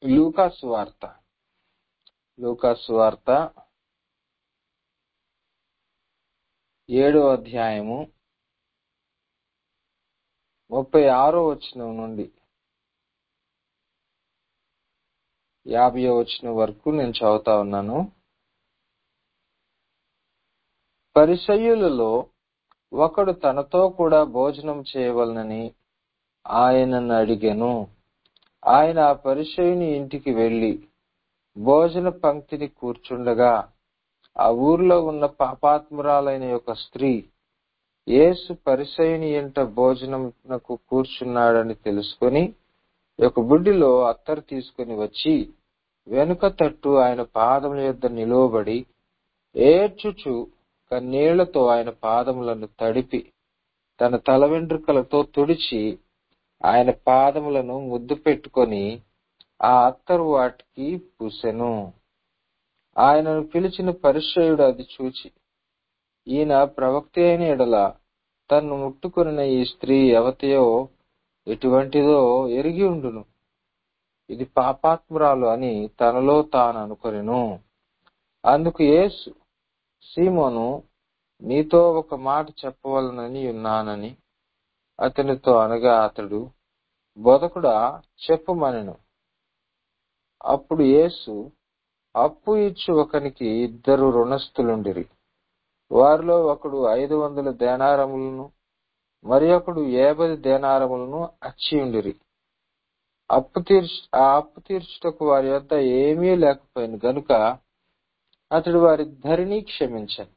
లూకాసు వార్త లూకాసు వార్త ఏడో అధ్యాయము ముప్పై ఆరో వచనం నుండి యాభై వచనం వరకు నేను చదువుతా ఉన్నాను పరిసయ్యులలో ఒకడు తనతో కూడా భోజనం చేయవలనని ఆయనను అడిగెను ఆయన ఆ పరిచయుని ఇంటికి వెళ్లి భోజన పంక్తిని కూర్చుండగా ఆ ఊర్లో ఉన్న పాపాత్మురాలైన యొక్క స్త్రీ యేసు పరిసయుని ఇంట భోజనమునకు కూర్చున్నాడని తెలుసుకొని ఒక బుడ్డిలో అత్తరు తీసుకుని వచ్చి వెనుక తట్టు ఆయన పాదముల యొద్ద నిలువబడి ఏడ్చుచు కన్నీళ్లతో ఆయన పాదములను తడిపి తన తల వెంట్రుకలతో తుడిచి ఆయన పాదములను ముద్దు పెట్టుకొని ఆ అత్తరు వాటికి పూసెను ఆయనను పిలిచిన పరిచయుడు అది చూచి ఈయన ప్రవక్త అయిన ఎడల తన్ను ముట్టుకున్న ఈ స్త్రీ ఎవతయో ఎటువంటిదో ఎరిగి ఉండును ఇది పాపాత్మురాలు అని తనలో తాను అనుకొనెను అందుకు యేసు సీమోను నీతో ఒక మాట చెప్పవలనని ఉన్నానని అతనితో అనగా అతడు బోధకుడా చెప్పుమనెను అప్పుడు యేసు అప్పు ఇచ్చు ఒకనికి ఇద్దరు రుణస్థులుండిరి వారిలో ఒకడు ఐదు వందల దేనారములను మరి ఒకడు ఏబై దేనారములను అచ్చియుండిరి అప్పు తీర్చు ఆ అప్పు తీర్చుటకు వారి వద్ద ఏమీ లేకపోయింది గనుక అతడు వారిద్దరినీ క్షమించాను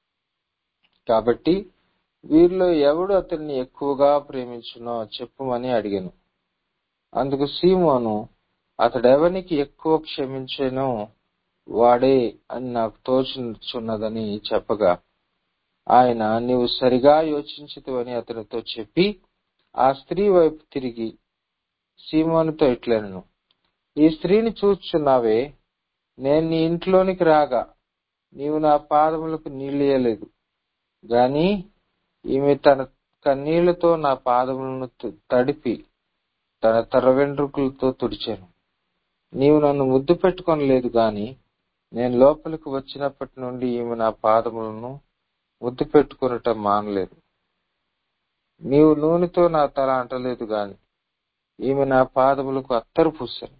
కాబట్టి వీరిలో ఎవడు అతన్ని ఎక్కువగా ప్రేమించునో చెప్పుమని అడిగాను అందుకు సీమోను అతడెవనికి ఎక్కువ క్షమించానో వాడే అని నాకు తోచుచున్నదని చెప్పగా ఆయన నీవు సరిగా యోచించుతవని అతనితో చెప్పి ఆ స్త్రీ వైపు తిరిగి సీమోనుతో ఇట్లనను ఈ స్త్రీని చూచుచున్నావే నేను నీ ఇంట్లోనికి రాగా నీవు నా పాదములకు నీళ్ళియలేదు గాని ఈమె తన కన్నీళ్లతో నా పాదములను తడిపి తన తర వెంట్రుకలతో తుడిచాను నీవు నన్ను ముద్దు పెట్టుకొనలేదు గాని నేను లోపలికి వచ్చినప్పటి నుండి ఈమె నా పాదములను ముద్దు పెట్టుకునటం మానలేదు నీవు నూనెతో నా తల అంటలేదు గాని ఈమె నా పాదములకు అత్తరు పూసాను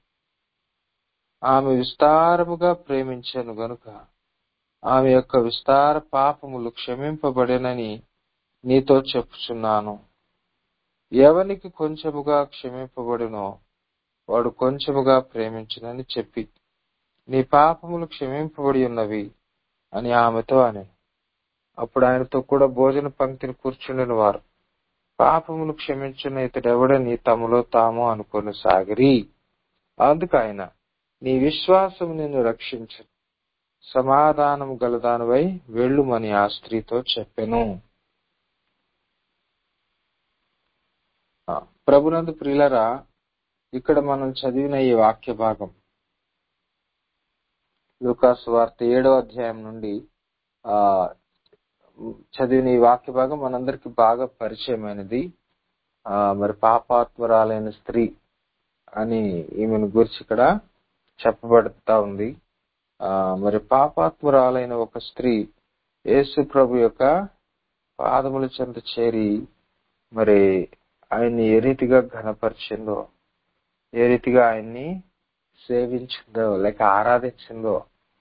ఆమె విస్తారముగా ప్రేమించాను గనుక ఆమె యొక్క విస్తార పాపములు క్షమింపబడేనని నీతో చెప్పుచున్నాను ఎవనికి కొంచెముగా క్షమింపబడినో వాడు కొంచెముగా ప్రేమించునని చెప్పి నీ పాపములు క్షమింపబడి ఉన్నవి అని ఆమెతో అని అప్పుడు ఆయనతో కూడా భోజన పంక్తిని కూర్చుండిన వారు పాపములు క్షమించిన ఇతడెవడని తమలో తాము అనుకొని సాగిరి అందుకు ఆయన నీ విశ్వాసం నిన్ను రక్షించు సమాధానం గలదానివై వెళ్ళుమని ఆ స్త్రీతో చెప్పెను ప్రభునందు ప్రియులరా ఇక్కడ మనం చదివిన ఈ వాక్య భాగం లూకాసు వార్త ఏడో అధ్యాయం నుండి ఆ చదివిన ఈ వాక్య భాగం మనందరికి బాగా పరిచయమైనది ఆ మరి పాపాత్మరాలైన స్త్రీ అని ఈమెను గురించి ఇక్కడ చెప్పబడుతా ఉంది ఆ మరి పాపాత్మురాలైన ఒక స్త్రీ యేసు ప్రభు యొక్క పాదముల చెంత చేరి మరి ఆయన్ని ఏ రీతిగా ఘనపరిచిందో ఏ రీతిగా ఆయన్ని సేవించిందో లేక ఆరాధించిందో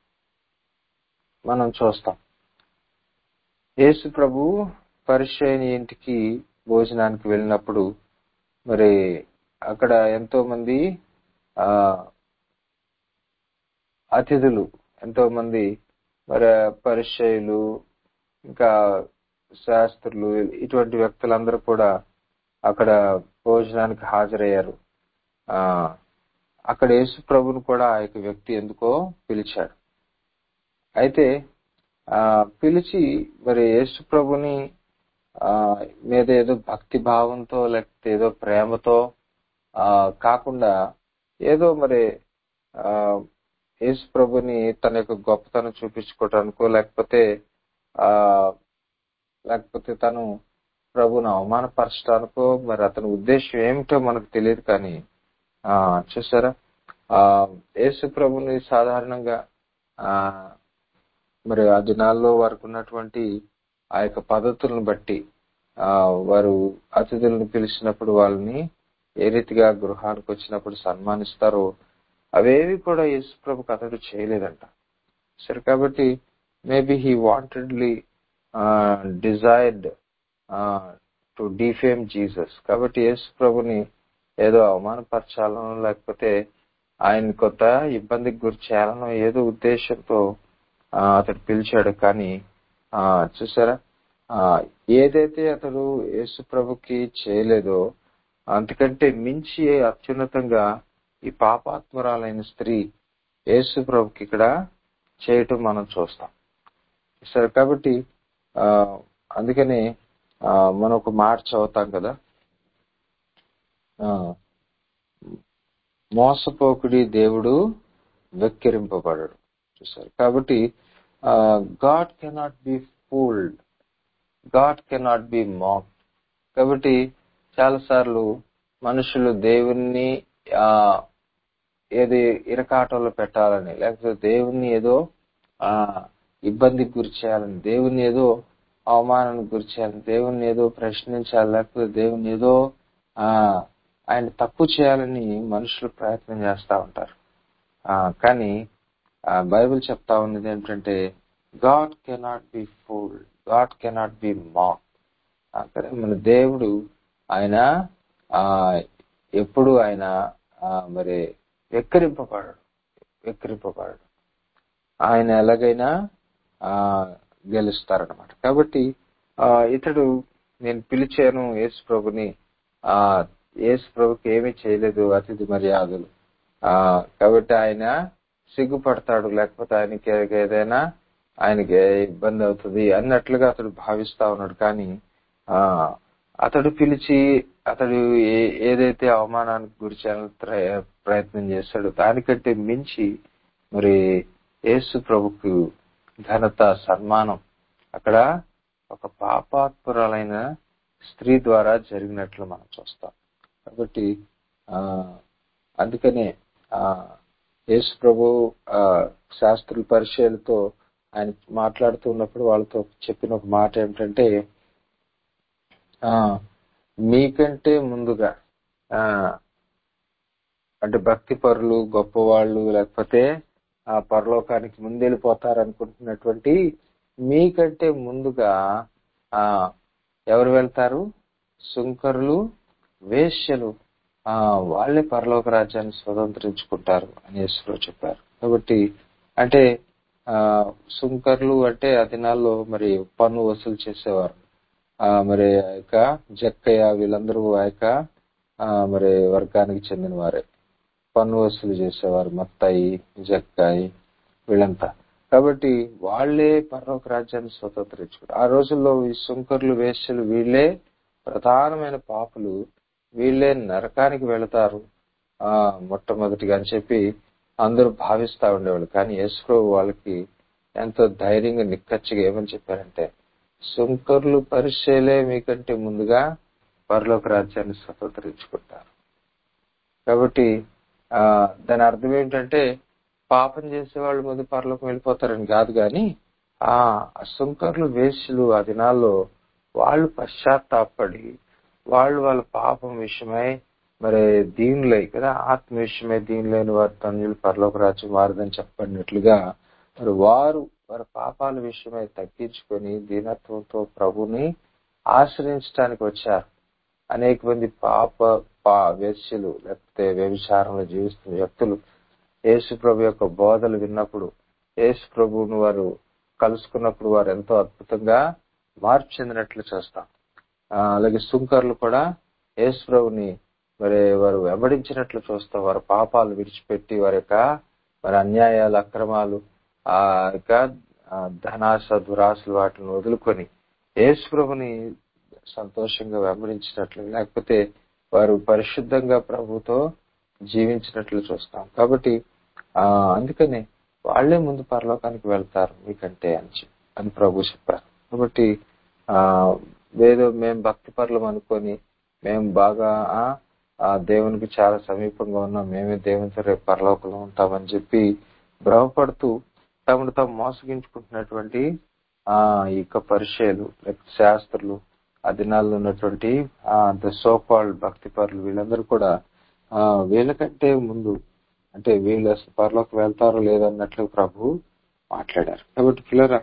మనం చూస్తాం యేసు ప్రభు పరిచయని ఇంటికి భోజనానికి వెళ్ళినప్పుడు మరి అక్కడ ఎంతో మంది ఆ అతిథులు ఎంతో మంది మరి పరిచయులు ఇంకా శాస్త్రులు ఇటువంటి వ్యక్తులందరూ కూడా అక్కడ భోజనానికి హాజరయ్యారు ఆ అక్కడ యేసు ప్రభుని కూడా ఆ యొక్క వ్యక్తి ఎందుకో పిలిచాడు అయితే ఆ పిలిచి మరి యేసు ప్రభుని ఆ మీద ఏదో భక్తి భావంతో లేకపోతే ఏదో ప్రేమతో ఆ కాకుండా ఏదో మరి ఆ యేసు ప్రభుని తన యొక్క గొప్పతనం చూపించుకోవటానికో లేకపోతే ఆ లేకపోతే తను ప్రభుని అవమానపరచడానికో మరి అతని ఉద్దేశం ఏమిటో మనకు తెలియదు కానీ ఆ చూసారా ఆ యేసు ప్రభుని సాధారణంగా ఆ మరి ఆ దినాల్లో వారికి ఉన్నటువంటి ఆ యొక్క పద్ధతులను బట్టి ఆ వారు అతిథులను పిలిచినప్పుడు వాళ్ళని ఏ రీతిగా గృహానికి వచ్చినప్పుడు సన్మానిస్తారో అవేవి కూడా యేసు ప్రభుకు అతడు చేయలేదంట సరే కాబట్టి maybe he wantedly desired to defame Jesus కాబట్టి యేసు ప్రభుని ఏదో అవమానపరచాలనో లేకపోతే ఆయన కొత్త ఇబ్బందికి గురి చేయాలనో ఏదో ఉద్దేశంతో ఆ, అతడు పిలిచాడు కానీ ఆ చూసారా ఆ ఏదైతే అతడు యేసు ప్రభుకి చేయలేదో అంతకంటే మించి అత్యున్నతంగా ఈ పాపాత్మురాలైన స్త్రీ యేసు ప్రభుకి ఇక్కడ చేయటం మనం చూస్తాం సరే కాబట్టి ఆ అందుకని ఆ, మనం ఒక మాట చదువుతాం కదా ఆ మోసపోకుడి దేవుడు వెక్కిరింపబడడు చూసారు కాబట్టి God cannot be fooled God cannot be mock కాబట్టి చాలా సార్లు మనుషులు దేవుణ్ణి ఆ ఏది ఇరకాటంలో పెట్టాలని లేకపోతే దేవుణ్ణి ఏదో ఆ ఇబ్బందికి గురి చేయాలని దేవుణ్ణి ఏదో అవమానానికి గురి చేయాలని దేవుణ్ణి ఏదో ప్రశ్నించాలి లేకపోతే దేవుణ్ణి ఏదో ఆ ఆయన తప్పు చేయాలని మనుషులు ప్రయత్నం చేస్తా ఉంటారు ఆ కానీ ఆ బైబిల్ చెప్తా ఉన్నది ఏంటంటే God cannot be fool God cannot be mock అక్కడ మన దేవుడు ఆయన ఆ ఎప్పుడు ఆయన ఆ, మరి వెక్కిరింపబడడు వెక్కిరింపబడడు ఆయన ఎలాగైనా ఆ గెలుస్తారనమాట కాబట్టి ఆ ఇతడు నేను పిలిచాను యేసు ప్రభుని ఆ యేసు ప్రభుకి ఏమీ చేయలేదు అతిథి మర్యాదలు ఆ కాబట్టి ఆయన సిగ్గుపడతాడు లేకపోతే ఆయనకి ఏదైనా ఆయనకి ఇబ్బంది అవుతుంది అన్నట్లుగా అతడు భావిస్తా ఉన్నాడు కానీ ఆ అతడు పిలిచి అతడు ఏ- ఏదైతే అవమానానికి గురి చేయాలని ప్రయ- ప్రయత్నం చేశాడో దానికంటే మించి మరి యేసు ప్రభుకు ఘనత సన్మానం అక్కడ ఒక పాపాత్పురాలైన స్త్రీ ద్వారా జరిగినట్లు మనం చూస్తాం కాబట్టి ఆ అందుకనే ఆ యేసు ప్రభు ఆ శాస్త్రుల పరిచయాలతో ఆయన మాట్లాడుతున్నప్పుడు వాళ్ళతో చెప్పిన ఒక మాట ఏమిటంటే ఆ మీకంటే ముందుగా ఆ అంటే భక్తి పరులు గొప్పవాళ్ళు లేకపోతే ఆ పరలోకానికి ముందెళ్ళిపోతారు అనుకుంటున్నటువంటి మీకంటే ముందుగా ఆ ఎవరు వెళ్తారు సుంకరులు వేశ్యలు ఆ వాళ్ళే పరలోక రాజ్యాన్ని స్వతంత్రించుకుంటారు అని యేసులో చెప్పారు కాబట్టి అంటే ఆ సుంకర్లు అంటే ఆ దినాల్లో మరి పన్ను వసూలు చేసేవారు ఆ మరి ఆ యొక్క జక్కయ్య వీళ్ళందరూ ఆ యొక్క ఆ మరి వర్గానికి చెందిన వారే పన్ను వసూలు చేసేవారు మత్తాయి జక్కాయి వీళ్ళంతా కాబట్టి వాళ్ళే పరలోక రాజ్యాన్ని స్వతంత్రించుకుంటారు ఆ రోజుల్లో ఈ సుంకర్లు వేశ్యలు వీళ్ళే ప్రధానమైన పాపులు వీళ్ళే నరకానికి వెళతారు ఆ మొట్టమొదటిగా అని చెప్పి అందరూ భావిస్తా ఉండేవాళ్ళు కానీ యేసు వాళ్ళకి ఎంతో ధైర్యంగా నిక్కచ్చిగా ఏమని చెప్పారంటే సుంకర్లు పరిచయలే మీకంటే ముందుగా పరలోక రాజ్యాన్ని స్వతంత్రించుకుంటారు కాబట్టి ఆ దాని అర్థం ఏంటంటే పాపం చేసే వాళ్ళు ముందు పరలోకం వెళ్ళిపోతారని కాదు కానీ ఆ సుంకర్లు వేశ్యలు ఆ దినాల్లో వాళ్ళు పశ్చాత్తాపడి వాళ్ళు వాళ్ళ పాపం విషయమై మరి దీనిలై కదా ఆత్మ విషయమై దీనిలేని వారి తండ్రులు పరలోక రాజ్యం వారిదని చెప్పబడినట్లుగా మరి వారు వారి పాపాల విషయమై తగ్గించుకొని దీనత్వంతో ప్రభుని ఆశ్రయించడానికి వచ్చారు అనేక మంది పాప పా వేశ్యలు లేకపోతే వ్యభిచారంలో జీవిస్తున్న వ్యక్తులు యేసు ప్రభు యొక్క బోధలు విన్నప్పుడు యేసు ప్రభువును వారు కలుసుకున్నప్పుడు వారు ఎంతో అద్భుతంగా మార్పు చెందినట్లు చూస్తాం ఆ, అలాగే సుంకర్లు కూడా యేసు ప్రభుని మరి వారు వెంబడించినట్లు చూస్తాం వారి పాపాలు విడిచిపెట్టి వారి యొక్క మరి అన్యాయాలు అక్రమాలు ఆ యొక్క ఆ, ధనాశ దురాశలు వాటిని వదులుకొని యేసు ప్రభుని సంతోషంగా వెంబడించినట్లు లేకపోతే వారు పరిశుద్ధంగా ప్రభుతో జీవించినట్లు చూస్తాం కాబట్టి ఆ అందుకనే వాళ్లే ముందు పరలోకానికి వెళ్తారు మీకంటే అని చెప్పి అని ప్రభు చెప్పారు కాబట్టి ఆ ఏదో మేము భక్తి పరులం అనుకొని మేము బాగా ఆ ఆ దేవునికి చాలా సమీపంగా ఉన్నాం మేమే దేవునితో రేపు పరలోకంలో ఉంటామని చెప్పి భ్రమపడుతూ తమను తాము మోసగించుకుంటున్నటువంటి ఆ ఈ యొక్క పరిచయాలు శాస్త్రులు ఆ దినాల్లో ఉన్నటువంటి ఆ ద సోకాల్డ్ భక్తి పరులు వీళ్ళందరూ కూడా ఆ వీళ్ళకంటే ముందు అంటే వీళ్ళు అసలు పరలోకి వెళ్తారో లేదన్నట్లు ప్రభు మాట్లాడారు కాబట్టి పిల్లరా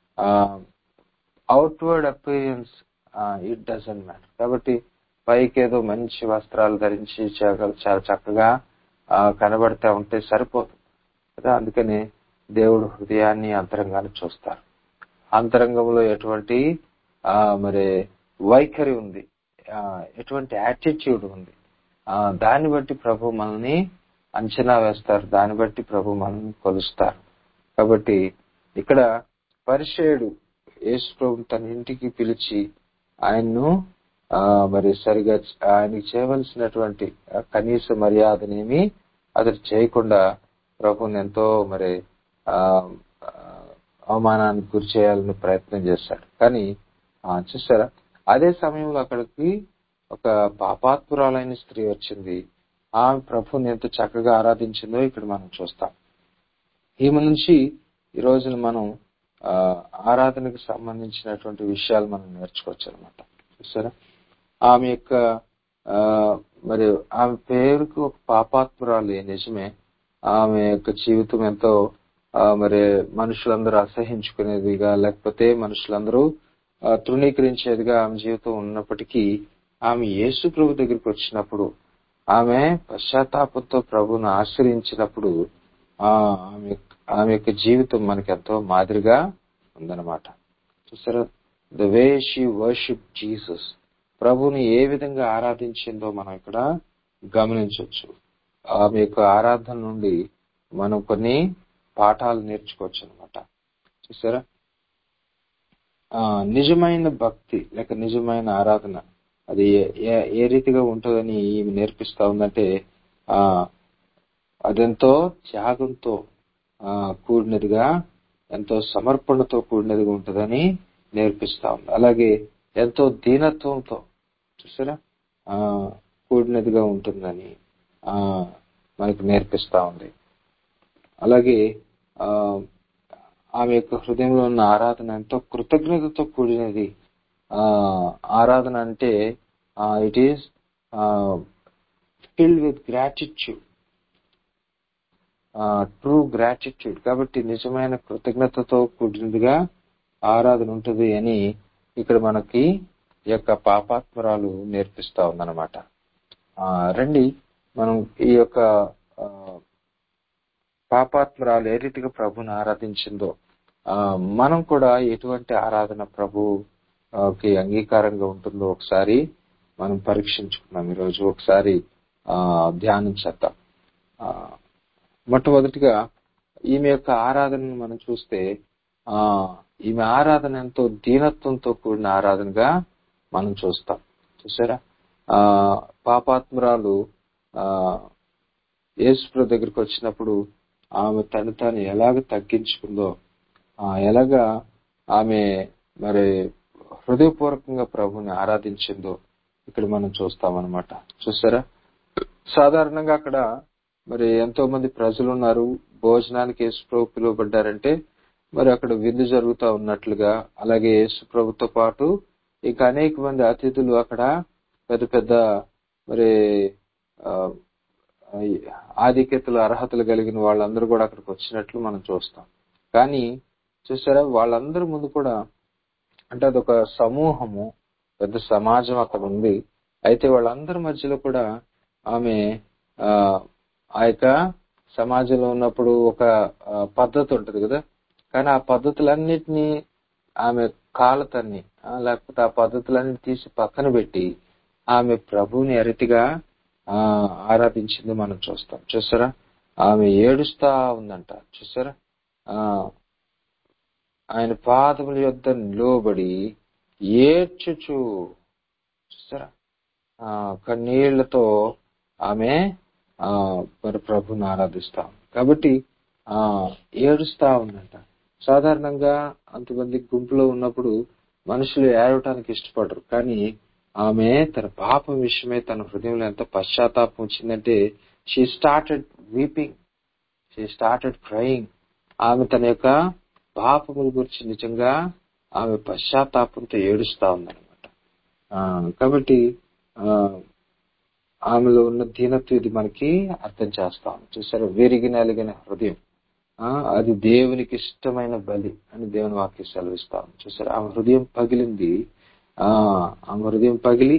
outward appearance it doesn't matter కాబట్టి పైకి ఏదో మంచి వస్త్రాలు ధరించి చాలా చాలా చక్కగా ఆ, కనబడతా ఉంటే సరిపోదు కదా అందుకని దేవుడు హృదయాన్ని అంతరంగాన్ని చూస్తారు అంతరంగంలో ఎటువంటి ఆ మరి వైఖరి ఉంది ఆ, ఎటువంటి యాటిట్యూడ్ ఉంది ఆ, దాన్ని బట్టి ప్రభు మనల్ని అంచనా వేస్తారు దాన్ని బట్టి ప్రభు మనల్ని కొలుస్తారు కాబట్టి ఇక్కడ పరిచయుడు యేసు ప్రభు తన ఇంటికి పిలిచి ఆయన్ను ఆ, మరి సరిగా ఆయనకి చేయవలసినటువంటి ఆ, కనీస మర్యాదనేమి అతడు చేయకుండా ప్రభుని ఎంతో మరి ఆ, ఆ, అవమానానికి గురి చేయాలని ప్రయత్నం చేశాడు కానీ ఆ, చూసారా అదే సమయంలో అక్కడికి ఒక పాపాత్మురాలైన స్త్రీ వచ్చింది ఆమె ప్రభుని ఎంత చక్కగా ఆరాధించిందో ఇక్కడ మనం చూస్తాం ఈమె నుంచి ఈ రోజున మనం ఆ, ఆరాధనకు సంబంధించినటువంటి విషయాలు మనం నేర్చుకోవచ్చు అనమాట చూసారా ఆమె యొక్క ఆ, మరి ఆమె పేరుకు ఒక పాపాత్మురాలు నిజమే ఆమె యొక్క జీవితం ఎంతో ఆ, మరి మనుషులందరూ అసహించుకునేదిగా లేకపోతే మనుషులందరూ ఆ, తృణీకరించేదిగా ఆమె జీవితం ఉన్నప్పటికీ ఆమె యేసు ప్రభు దగ్గరికి వచ్చినప్పుడు ఆమె పశ్చాత్తాపంతో ప్రభుని ఆశ్రయించినప్పుడు ఆ ఆమె ఆమె యొక్క జీవితం మనకి ఎంతో మాదిరిగా ఉందన్నమాట చూసారా the way she worship Jesus ప్రభుని ఏ విధంగా ఆరాధించిందో మనం ఇక్కడ గమనించవచ్చు ఆమె యొక్క ఆరాధన నుండి మనం కొన్ని పాఠాలు నేర్చుకోవచ్చు అనమాట చూసారా ఆ, నిజమైన భక్తి లేక నిజమైన ఆరాధన అది ఏ- ఏ- ఏ రీతిగా ఉంటుందని ఈమె నేర్పిస్తా ఉందంటే ఆ అదెంతో త్యాగంతో ఆ కూడినదిగా ఎంతో సమర్పణతో కూడినదిగా ఉంటుందని నేర్పిస్తా ఉంది అలాగే ఎంతో దీనత్వంతో చూసారా ఆ కూడినదిగా ఉంటుందని ఆ మనకు నేర్పిస్తా ఉంది అలాగే ఆ ఆమె యొక్క హృదయంలో ఉన్న ఆరాధన ఎంతో కృతజ్ఞతతో కూడినది ఆ ఆరాధన అంటే it is filled with gratitude true gratitude కాబట్టి నిజమైన కృతజ్ఞతతో కూడినదిగా ఆరాధన ఉంటుంది అని ఇక్కడ మనకి ఈ యొక్క పాపాత్మరాలు నేర్పిస్తా ఉందన్నమాట ఆ, రండి మనం ఈ యొక్క ఆ, పాపాత్మరాలు ఏ రీతిగా ప్రభుని ఆరాధించిందో ఆ, మనం కూడా ఎటువంటి ఆరాధన ప్రభుకి అంగీకారంగా ఉంటుందో ఒకసారి మనం పరీక్షించుకున్నాం ఈరోజు ఒకసారి ఆ, ధ్యానం చేద్దాం ఆ, మొట్టమొదటిగా ఈమె యొక్క ఆరాధనను మనం చూస్తే ఆ ఈమె ఆరాధన ఎంతో దీనత్వంతో కూడిన ఆరాధనగా మనం చూస్తాం చూసారా ఆ పాపాత్మురాలు ఆ యేసుప్రభు దగ్గరికి వచ్చినప్పుడు ఆమె తను తాను ఎలాగ తగ్గించుకుందో ఆ ఎలాగా ఆమె మరి హృదయపూర్వకంగా ప్రభుని ఆరాధించిందో ఇక్కడ మనం చూస్తామన్నమాట చూసారా సాధారణంగా అక్కడ మరి ఎంతో మంది ప్రజలు ఉన్నారు భోజనానికి యేసు ప్రభు పిలువబడ్డారంటే మరి అక్కడ విందు జరుగుతూ ఉన్నట్లుగా అలాగే యేసు ప్రభుతో పాటు ఇక అనేక మంది అతిథులు అక్కడ పెద్ద పెద్ద మరి ఆ, ఆధిక్యతలు అర్హతలు కలిగిన వాళ్ళందరూ కూడా అక్కడికి వచ్చినట్లు మనం చూస్తాం కానీ చూసారా వాళ్ళందరి ముందు కూడా అంటే అదొక సమూహము పెద్ద సమాజం అక్కడ ఉంది అయితే వాళ్ళందరి మధ్యలో కూడా ఆమె ఆ ఆ యొక్క సమాజంలో ఉన్నప్పుడు ఒక ఆ, పద్ధతి ఉంటది కదా కానీ ఆ పద్ధతులన్నిటినీ ఆమె కాలతన్ని ఆ, లేకపోతే ఆ పద్ధతులన్నీ తీసి పక్కన పెట్టి ఆమె ప్రభువుని ఎరటిగా ఆ ఆరాధించింది మనం చూస్తాం చూసారా ఆమె ఏడుస్తా ఉందంట చూసారా ఆ ఆయన పాదముల యొద్ద నిలువబడి ఏడ్చుచు చూసారా ఆ కన్నీళ్లతో ఆమె ఆ మరి ప్రభుని ఆరాధిస్తాం కాబట్టి ఆ ఏడుస్తా ఉందంట సాధారణంగా అంతమంది గుంపులో ఉన్నప్పుడు మనుషులు ఏడవటానికి ఇష్టపడరు కానీ ఆమె తన పాపం విషయమై తన హృదయంలో ఎంత పశ్చాత్తాపం వచ్చిందంటే she started weeping she started crying ఆమె తన యొక్క పాపముల గురించి నిజంగా ఆమె పశ్చాత్తాపంతో ఏడుస్తా ఉందన్నమాట ఆ, కాబట్టి ఆ, ఆమెలో ఉన్న దీనత్వం ఇది మనకి అర్థం చేస్తాం చూసారు విరిగి నలిగిన హృదయం ఆ, అది దేవునికి ఇష్టమైన బలి అని దేవుని వాక్యం సెలవిస్తాం చూసారు ఆమె హృదయం పగిలింది ఆ ఆమె హృదయం పగిలి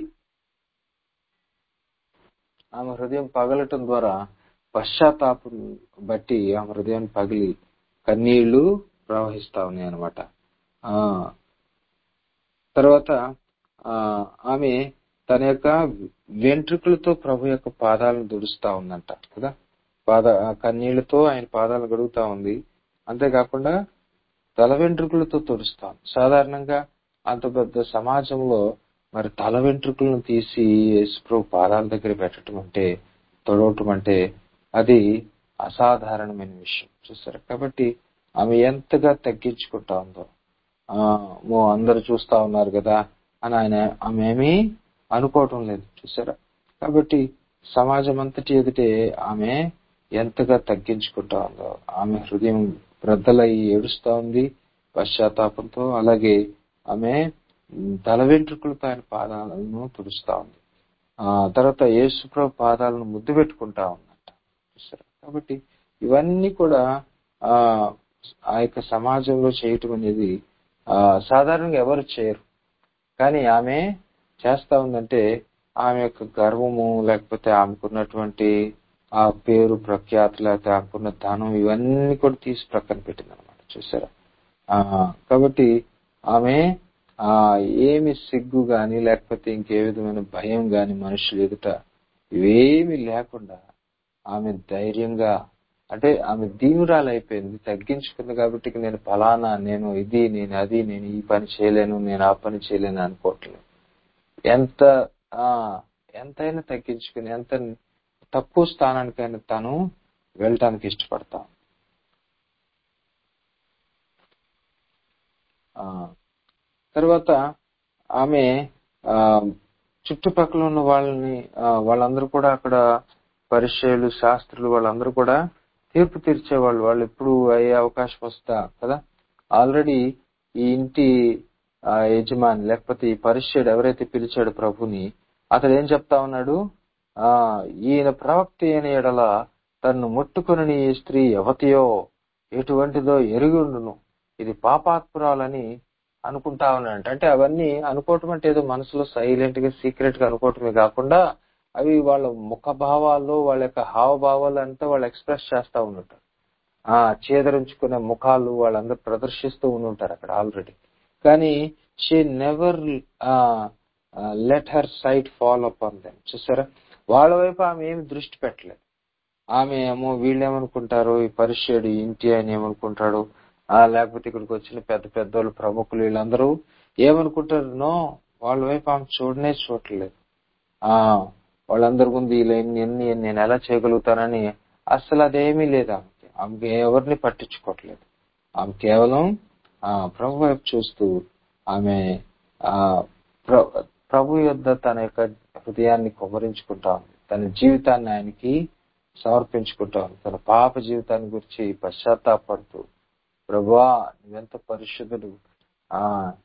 ఆమె హృదయం పగలటం ద్వారా పశ్చాత్తాపం బట్టి ఆమె హృదయం పగిలి కన్నీళ్లు ప్రవహిస్తా ఉన్నాయి అనమాట ఆ తర్వాత ఆ ఆమె తన యొక్క వెంట్రుకలతో ప్రభు యొక్క పాదాలను దుడుస్తా ఉందంట కదా పాద ఆ కన్నీళ్లతో ఆయన పాదాలను గడుగుతా ఉంది అంతేకాకుండా తల వెంట్రుకలతో తుడుస్తాం సాధారణంగా అంత పెద్ద సమాజంలో మరి తల వెంట్రుకలను తీసి యేసుప్రభు పాదాల దగ్గర పెట్టడం అంటే తొడవటం అంటే అది అసాధారణమైన విషయం చూసారు కాబట్టి ఆమె ఎంతగా తగ్గించుకుంటా ఉందో ఆ మో అందరు చూస్తా ఉన్నారు కదా అని ఆయన ఆమె ఏమీ అనుకోవటం లేదు చూసారా కాబట్టి సమాజం అంతటి ఎదుటే ఆమె ఎంతగా తగ్గించుకుంటా ఉందో ఆమె హృదయం బ్రద్దలై ఏడుస్తా ఉంది పశ్చాత్తాపంతో అలాగే ఆమె ఉమ్, తల వెంట్రుకలతో ఆయన పాదాలను తుడుస్తా ఉంది ఆ తర్వాత యేసుప్రభు పాదాలను ముద్దు పెట్టుకుంటా ఉందంట చూసారా కాబట్టి ఇవన్నీ కూడా ఆ ఆ యొక్క సమాజంలో చేయటం అనేది ఆ సాధారణంగా ఎవరు చేయరు కానీ ఆమె చేస్తా ఉందంటే ఆమె యొక్క గర్వము లేకపోతే ఆమెకున్నటువంటి ఆ పేరు ప్రఖ్యాతి లేకపోతే ఆమెకున్న ధనం ఇవన్నీ కూడా తీసి ప్రక్కన పెట్టింది అనమాట చూసారా ఆ కాబట్టి ఆమె ఆ ఏమి సిగ్గు గాని లేకపోతే ఇంకే విధమైన భయం గాని మనుషులు ఎదుట ఇవేమి లేకుండా ఆమె ధైర్యంగా అంటే ఆమె దీనురాలు అయిపోయింది తగ్గించుకుంది కాబట్టి ఇక నేను ఫలానా నేను ఇది నేను అది నేను ఈ పని చేయలేను నేను ఆ పని చేయలేను అనుకోవట్లేదు ఎంత ఆ ఎంతైనా తగ్గించుకుని ఎంత తక్కువ స్థానానికైనా తను వెళ్ళటానికి ఇష్టపడతాం ఆ తర్వాత ఆమె ఆ చుట్టుపక్కల ఉన్న వాళ్ళని ఆ, వాళ్ళందరూ కూడా అక్కడ పరిచయాలు శాస్త్రులు వాళ్ళందరూ కూడా తీర్పు తీర్చేవాళ్ళు వాళ్ళు ఎప్పుడు అయ్యే అవకాశం వస్తా కదా ఆల్రెడీ ఈ ఇంటి ఆ, యజమాని లేకపోతే ఈ పరిచయుడు ఎవరైతే పిలిచాడు ప్రభుని అతడు ఏం చెప్తా ఉన్నాడు ఆ ఈయన ప్రవక్త అయిన ఎడల తన్ను ముట్టుకుని ఈ స్త్రీ ఎవతియో ఎటువంటిదో ఎరిగి ఉండును ఇది పాపాత్పురాలని అనుకుంటా ఉన్నాడంట అంటే అవన్నీ అనుకోవటం అంటే ఏదో మనసులో సైలెంట్ గా సీక్రెట్ గా అనుకోవటమే కాకుండా అవి వాళ్ళ ముఖ భావాలు వాళ్ళ యొక్క హావభావాలు అంతా వాళ్ళు ఎక్స్ప్రెస్ చేస్తా ఉండుంటారు ఆ చేదరించుకునే ముఖాలు వాళ్ళందరూ ప్రదర్శిస్తూ ఉండుంటారు అక్కడ ఆల్రెడీ కానీ she never let her sight follow up on them చూసారా వాళ్ళ వైపు ఆమె ఏమి దృష్టి పెట్టలేదు ఆమె ఏమో వీళ్ళు ఏమనుకుంటారు ఈ పరిచయుడు ఈ ఇంటి ఆయన ఏమనుకుంటాడు ఆ లేకపోతే ఇక్కడికి వచ్చిన పెద్ద పెద్దోళ్ళు ప్రముఖులు వీళ్ళందరూ ఏమనుకుంటారు నో వాళ్ళ వైపు ఆమె చూడనే చూడలేదు ఆ వాళ్ళందరి ముందు ఇలా ఎన్ని ఎన్ని నేను ఎలా చేయగలుగుతానని అసలు అదేమీ లేదు ఆమెకి ఆమెకి ఎవరిని పట్టించుకోవట్లేదు ఆమె కేవలం ఆ ప్రభు వైపు చూస్తూ ఆమె ఆ ప్ర- ప్రభు యొద్ద తన యొక్క హృదయాన్ని కుమరించుకుంటా ఉంది తన జీవితాన్ని ఆయనకి సమర్పించుకుంటా ఉంది తన పాప జీవితాన్ని గురించి పశ్చాత్తాపడుతూ ప్రభువా నువ్వెంత పరిశుద్ధుడు ఆ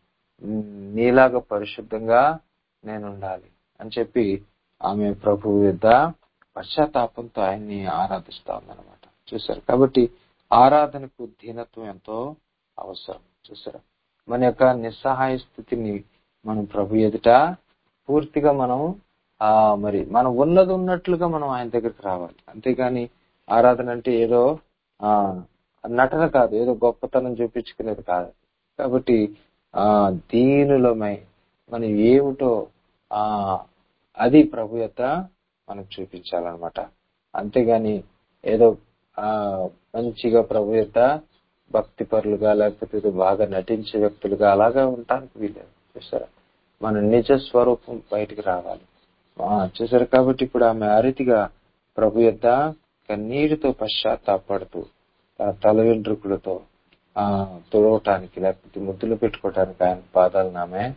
నీలాగా పరిశుద్ధంగా నేను ఉండాలి అని చెప్పి ఆమె ప్రభు యొద్ద పశ్చాత్తాపంతో ఆయన్ని ఆరాధిస్తా ఉందన్నమాట చూసారు కాబట్టి ఆరాధనకు దీనత్వం ఎంతో అవసరం చూసారా మన యొక్క నిస్సహాయ స్థితిని మనం ప్రభు ఎదుట పూర్తిగా మనం ఆ మరి మనం ఉన్నది ఉన్నట్లుగా మనం ఆయన దగ్గరికి రావాలి అంతేగాని ఆరాధన అంటే ఏదో ఆ నటన కాదు ఏదో గొప్పతనం చూపించుకునేది కాదు కాబట్టి ఆ దీనులమై మనం ఏమిటో ఆ అది ప్రభు యొక్క మనకు చూపించాలన్నమాట అంతేగాని ఏదో ఆ మంచిగా ప్రభు యొక్క భక్తి పరులుగా లేకపోతే ఏదో బాగా నటించే వ్యక్తులుగా అలాగా ఉండటానికి వీలేదు చూసారా మన నిజ స్వరూపం బయటికి రావాలి ఆ, చూసారు కాబట్టి ఇప్పుడు ఆమె ఆ రీతిగా ప్రభు యొక్క కన్నీటితో పశ్చాత్తాపడుతూ తన తల వెంట్రుకలతో ఆ తుడవటానికి లేకపోతే ముద్దులు పెట్టుకోవటానికి ఆయన పాదాలను ఆమె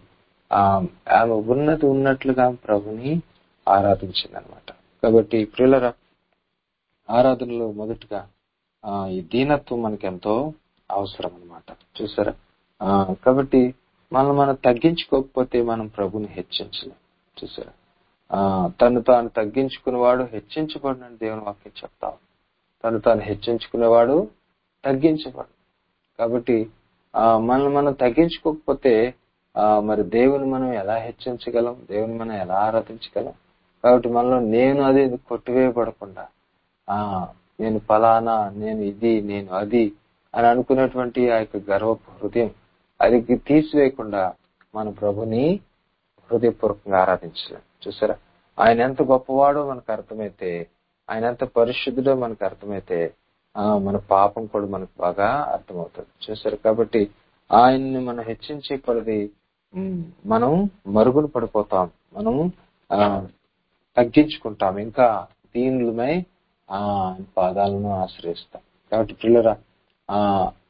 ఆ ఆమె ఉన్నది ఉన్నట్లుగా ప్రభుని ఆరాధించింది అనమాట కాబట్టి ప్రియులరా ఆరాధనలో మొదటగా ఆ ఈ దీనత్వం మనకి ఎంతో అవసరం అనమాట చూసారా ఆ కాబట్టి మనం మనం తగ్గించుకోకపోతే మనం ప్రభుని హెచ్చించలేం చూసారా ఆ తను తాను తగ్గించుకునేవాడు హెచ్చించబడినని దేవుని వాక్యం చెప్తాం తను తాను హెచ్చించుకునేవాడు తగ్గించబడు కాబట్టి ఆ మనం మనం తగ్గించుకోకపోతే ఆ మరి దేవుని మనం ఎలా హెచ్చించగలం దేవుని మనం ఎలా ఆరాధించగలం కాబట్టి మనలో నేను అది కొట్టివేయబడకుండా ఆ నేను ఫలానా నేను ఇది నేను అది అని అనుకున్నటువంటి ఆ యొక్క గర్వపు హృదయం అది తీసివేయకుండా మన ప్రభుని హృదయపూర్వకంగా ఆరాధించలేం చూసారా ఆయన ఎంత గొప్పవాడో మనకు అర్థమైతే ఆయన ఎంత పరిశుద్ధుడో మనకు అర్థమైతే ఆ మన పాపం కూడా మనకు బాగా అర్థమవుతుంది చూసారు కాబట్టి ఆయన్ని మనం హెచ్చించే కొలది ఉమ్, మనం మరుగున పడిపోతాం మనం ఆ తగ్గించుకుంటాం ఇంకా దీనులమై ఆ ఆయన పాదాలను ఆశ్రయిస్తాం కాబట్టి పిల్లరా ఆ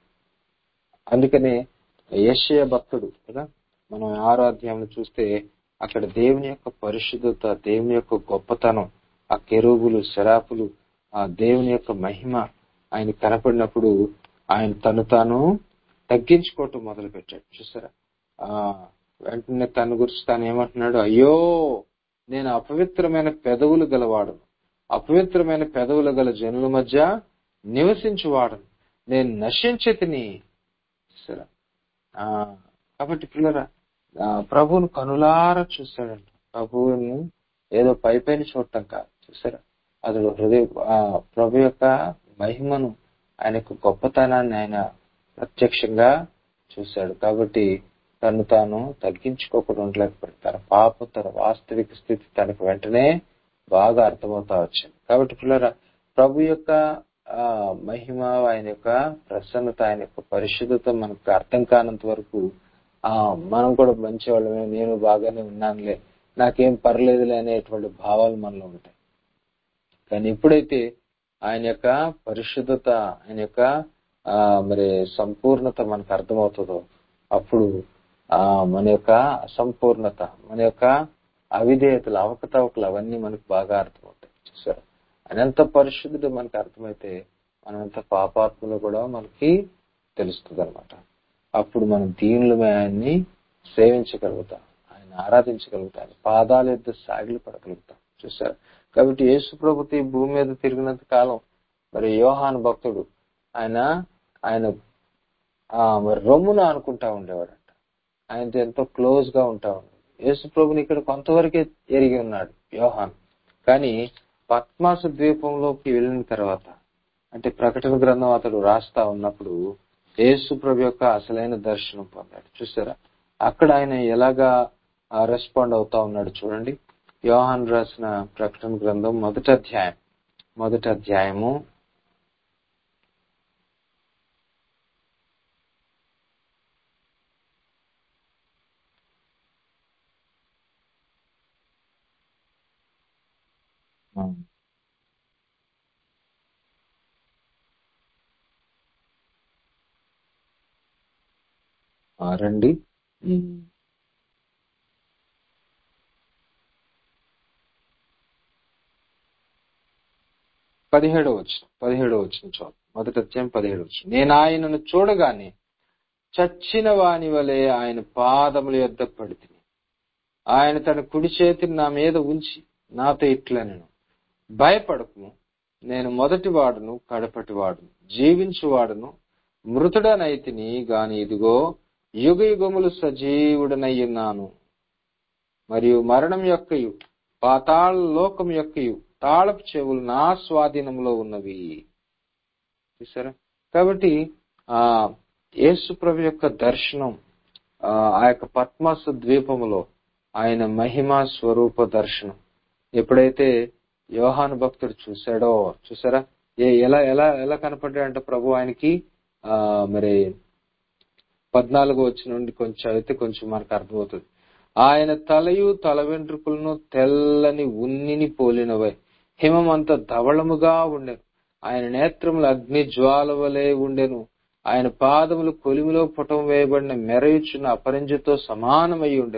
అందుకనే యెషయా భక్తుడు కదా మనం ఆరో అధ్యాయంలో చూస్తే అక్కడ దేవుని యొక్క పరిశుద్ధత దేవుని యొక్క గొప్పతనం ఆ కెరూబులు శరాపులు ఆ దేవుని యొక్క మహిమ ఆయన కనపడినప్పుడు ఆయన తను తాను తగ్గించుకోవటం మొదలు పెట్టాడు చూసారా ఆ వెంటనే తన గురించి తాను ఏమంటున్నాడు అయ్యో నేను అపవిత్రమైన పెదవులు గలవాడను అపవిత్రమైన పెదవులు గల జనుల మధ్య నివసించువాడను నేను నశించితిని చూసారా ఆ కాబట్టి పిల్లరా ఆ, ప్రభువును కనులారా చూశాడంట ప్రభువును ఏదో పై పైన చూడటం కాదు చూసారా అతడు హృదయ ఆ, ప్రభు యొక్క మహిమను ఆయన యొక్క గొప్పతనాన్ని ఆయన ప్రత్యక్షంగా చూశాడు కాబట్టి తను తాను తగ్గించుకోకుండా ఉండలేకపోయాడు తన పాపం తన వాస్తవిక స్థితి తనకు వెంటనే బాగా అర్థమవుతా వచ్చింది కాబట్టి పిల్లరా ప్రభు యొక్క ఆ, మహిమ ఆయన యొక్క ప్రసన్నత ఆయన యొక్క పరిశుద్ధత మనకు అర్థం కానంత వరకు ఆ మనం కూడా మంచి వాళ్ళమే నేను బాగానే ఉన్నానులే నాకేం పర్లేదులే అనేటువంటి భావాలు మనలో ఉంటాయి కానీ ఎప్పుడైతే ఆయన యొక్క పరిశుద్ధత ఆయన యొక్క ఆ మరి సంపూర్ణత మనకు అర్థమవుతుందో అప్పుడు ఆ మన యొక్క అసంపూర్ణత మన యొక్క అవిధేయతలు అవకతవకలు అవన్నీ మనకు బాగా అర్థమవుతాయి చూసారు ఆయన ఎంత పరిశుద్ధుడు మనకు అర్థమైతే మనం ఎంత పాపాత్మలో కూడా మనకి తెలుస్తుంది అనమాట అప్పుడు మనం దీనులమే ఆయన్ని సేవించగలుగుతాం ఆయన ఆరాధించగలుగుతాం ఆయన పాదాల యొక్క సాగిలు పడగలుగుతాం చూసారు కాబట్టి యేసు ప్రభుత్వ ఈ భూమి మీద తిరిగినంత కాలం మరి యోహాను భక్తుడు ఆయన ఆయన ఆ మరి రొమ్మున అనుకుంటా ఉండేవాడంట ఆయనతో ఎంతో క్లోజ్ గా ఉంటా ఉన్నాడు యేసు ప్రభుని ఇక్కడ కొంతవరకే ఎరిగి ఉన్నాడు యోహాన్ కానీ పద్మాస ద్వీపంలోకి వెళ్ళిన తర్వాత అంటే ప్రకటన గ్రంథం అతడు రాస్తా ఉన్నప్పుడు యేసు ప్రభు యొక్క అసలైన దర్శనం పొందాడు చూసారా అక్కడ ఆయన ఎలాగా రెస్పాండ్ అవుతా ఉన్నాడు చూడండి యోహాన్ రాసిన ప్రకటన గ్రంథం మొదటి అధ్యాయం మొదటి అధ్యాయము ఆ, రండి ఉమ్. పదిహేడో వచ్చిన పదిహేడో వచ్చిన చోట మొదటి అధ్యాయం పదిహేడు వచ్చిన నేను ఆయనను చూడగానే చచ్చిన వాని వలె ఆయన పాదముల యొద్ద పడితిని ఆయన తన కుడి చేతిని నా మీద ఉంచి నాతో ఇట్లా నేను భయపడకుము నేను మొదటి వాడును కడపటి వాడును జీవించువాడును మృతుడనైతిని గాని ఇదిగో యుగ యుగములు సజీవుడనయ్యున్నాను మరియు మరణం యొక్కయు పాతాళ లోకం యొక్కయు తాళపు చెవులు నా స్వాధీనంలో ఉన్నవి చూసారా కాబట్టి ఆ యేసు ప్రభు యొక్క దర్శనం ఆ ఆ యొక్క పద్మాస ద్వీపములో ఆయన మహిమా స్వరూప దర్శనం ఎప్పుడైతే యోహాను భక్తుడు చూశాడో చూసారా ఏ ఎలా ఎలా ఎలా కనపడ్డాడంటే ప్రభు ఆయనకి ఆ మరి పద్నాలుగు వచ్చిన నుండి కొంచెం అయితే కొంచెం మనకు అర్థమవుతుంది ఆయన తలయు తల వెంట్రుకలను తెల్లని ఉన్నిని పోలినవై హిమమంత ధవళముగా ఉండెను ఆయన నేత్రములు అగ్ని జ్వాల వలె ఉండెను ఆయన పాదములు కొలిమిలో పుటం వేయబడిన మెరయుచున్న అపరంజితో సమానమై ఉండెను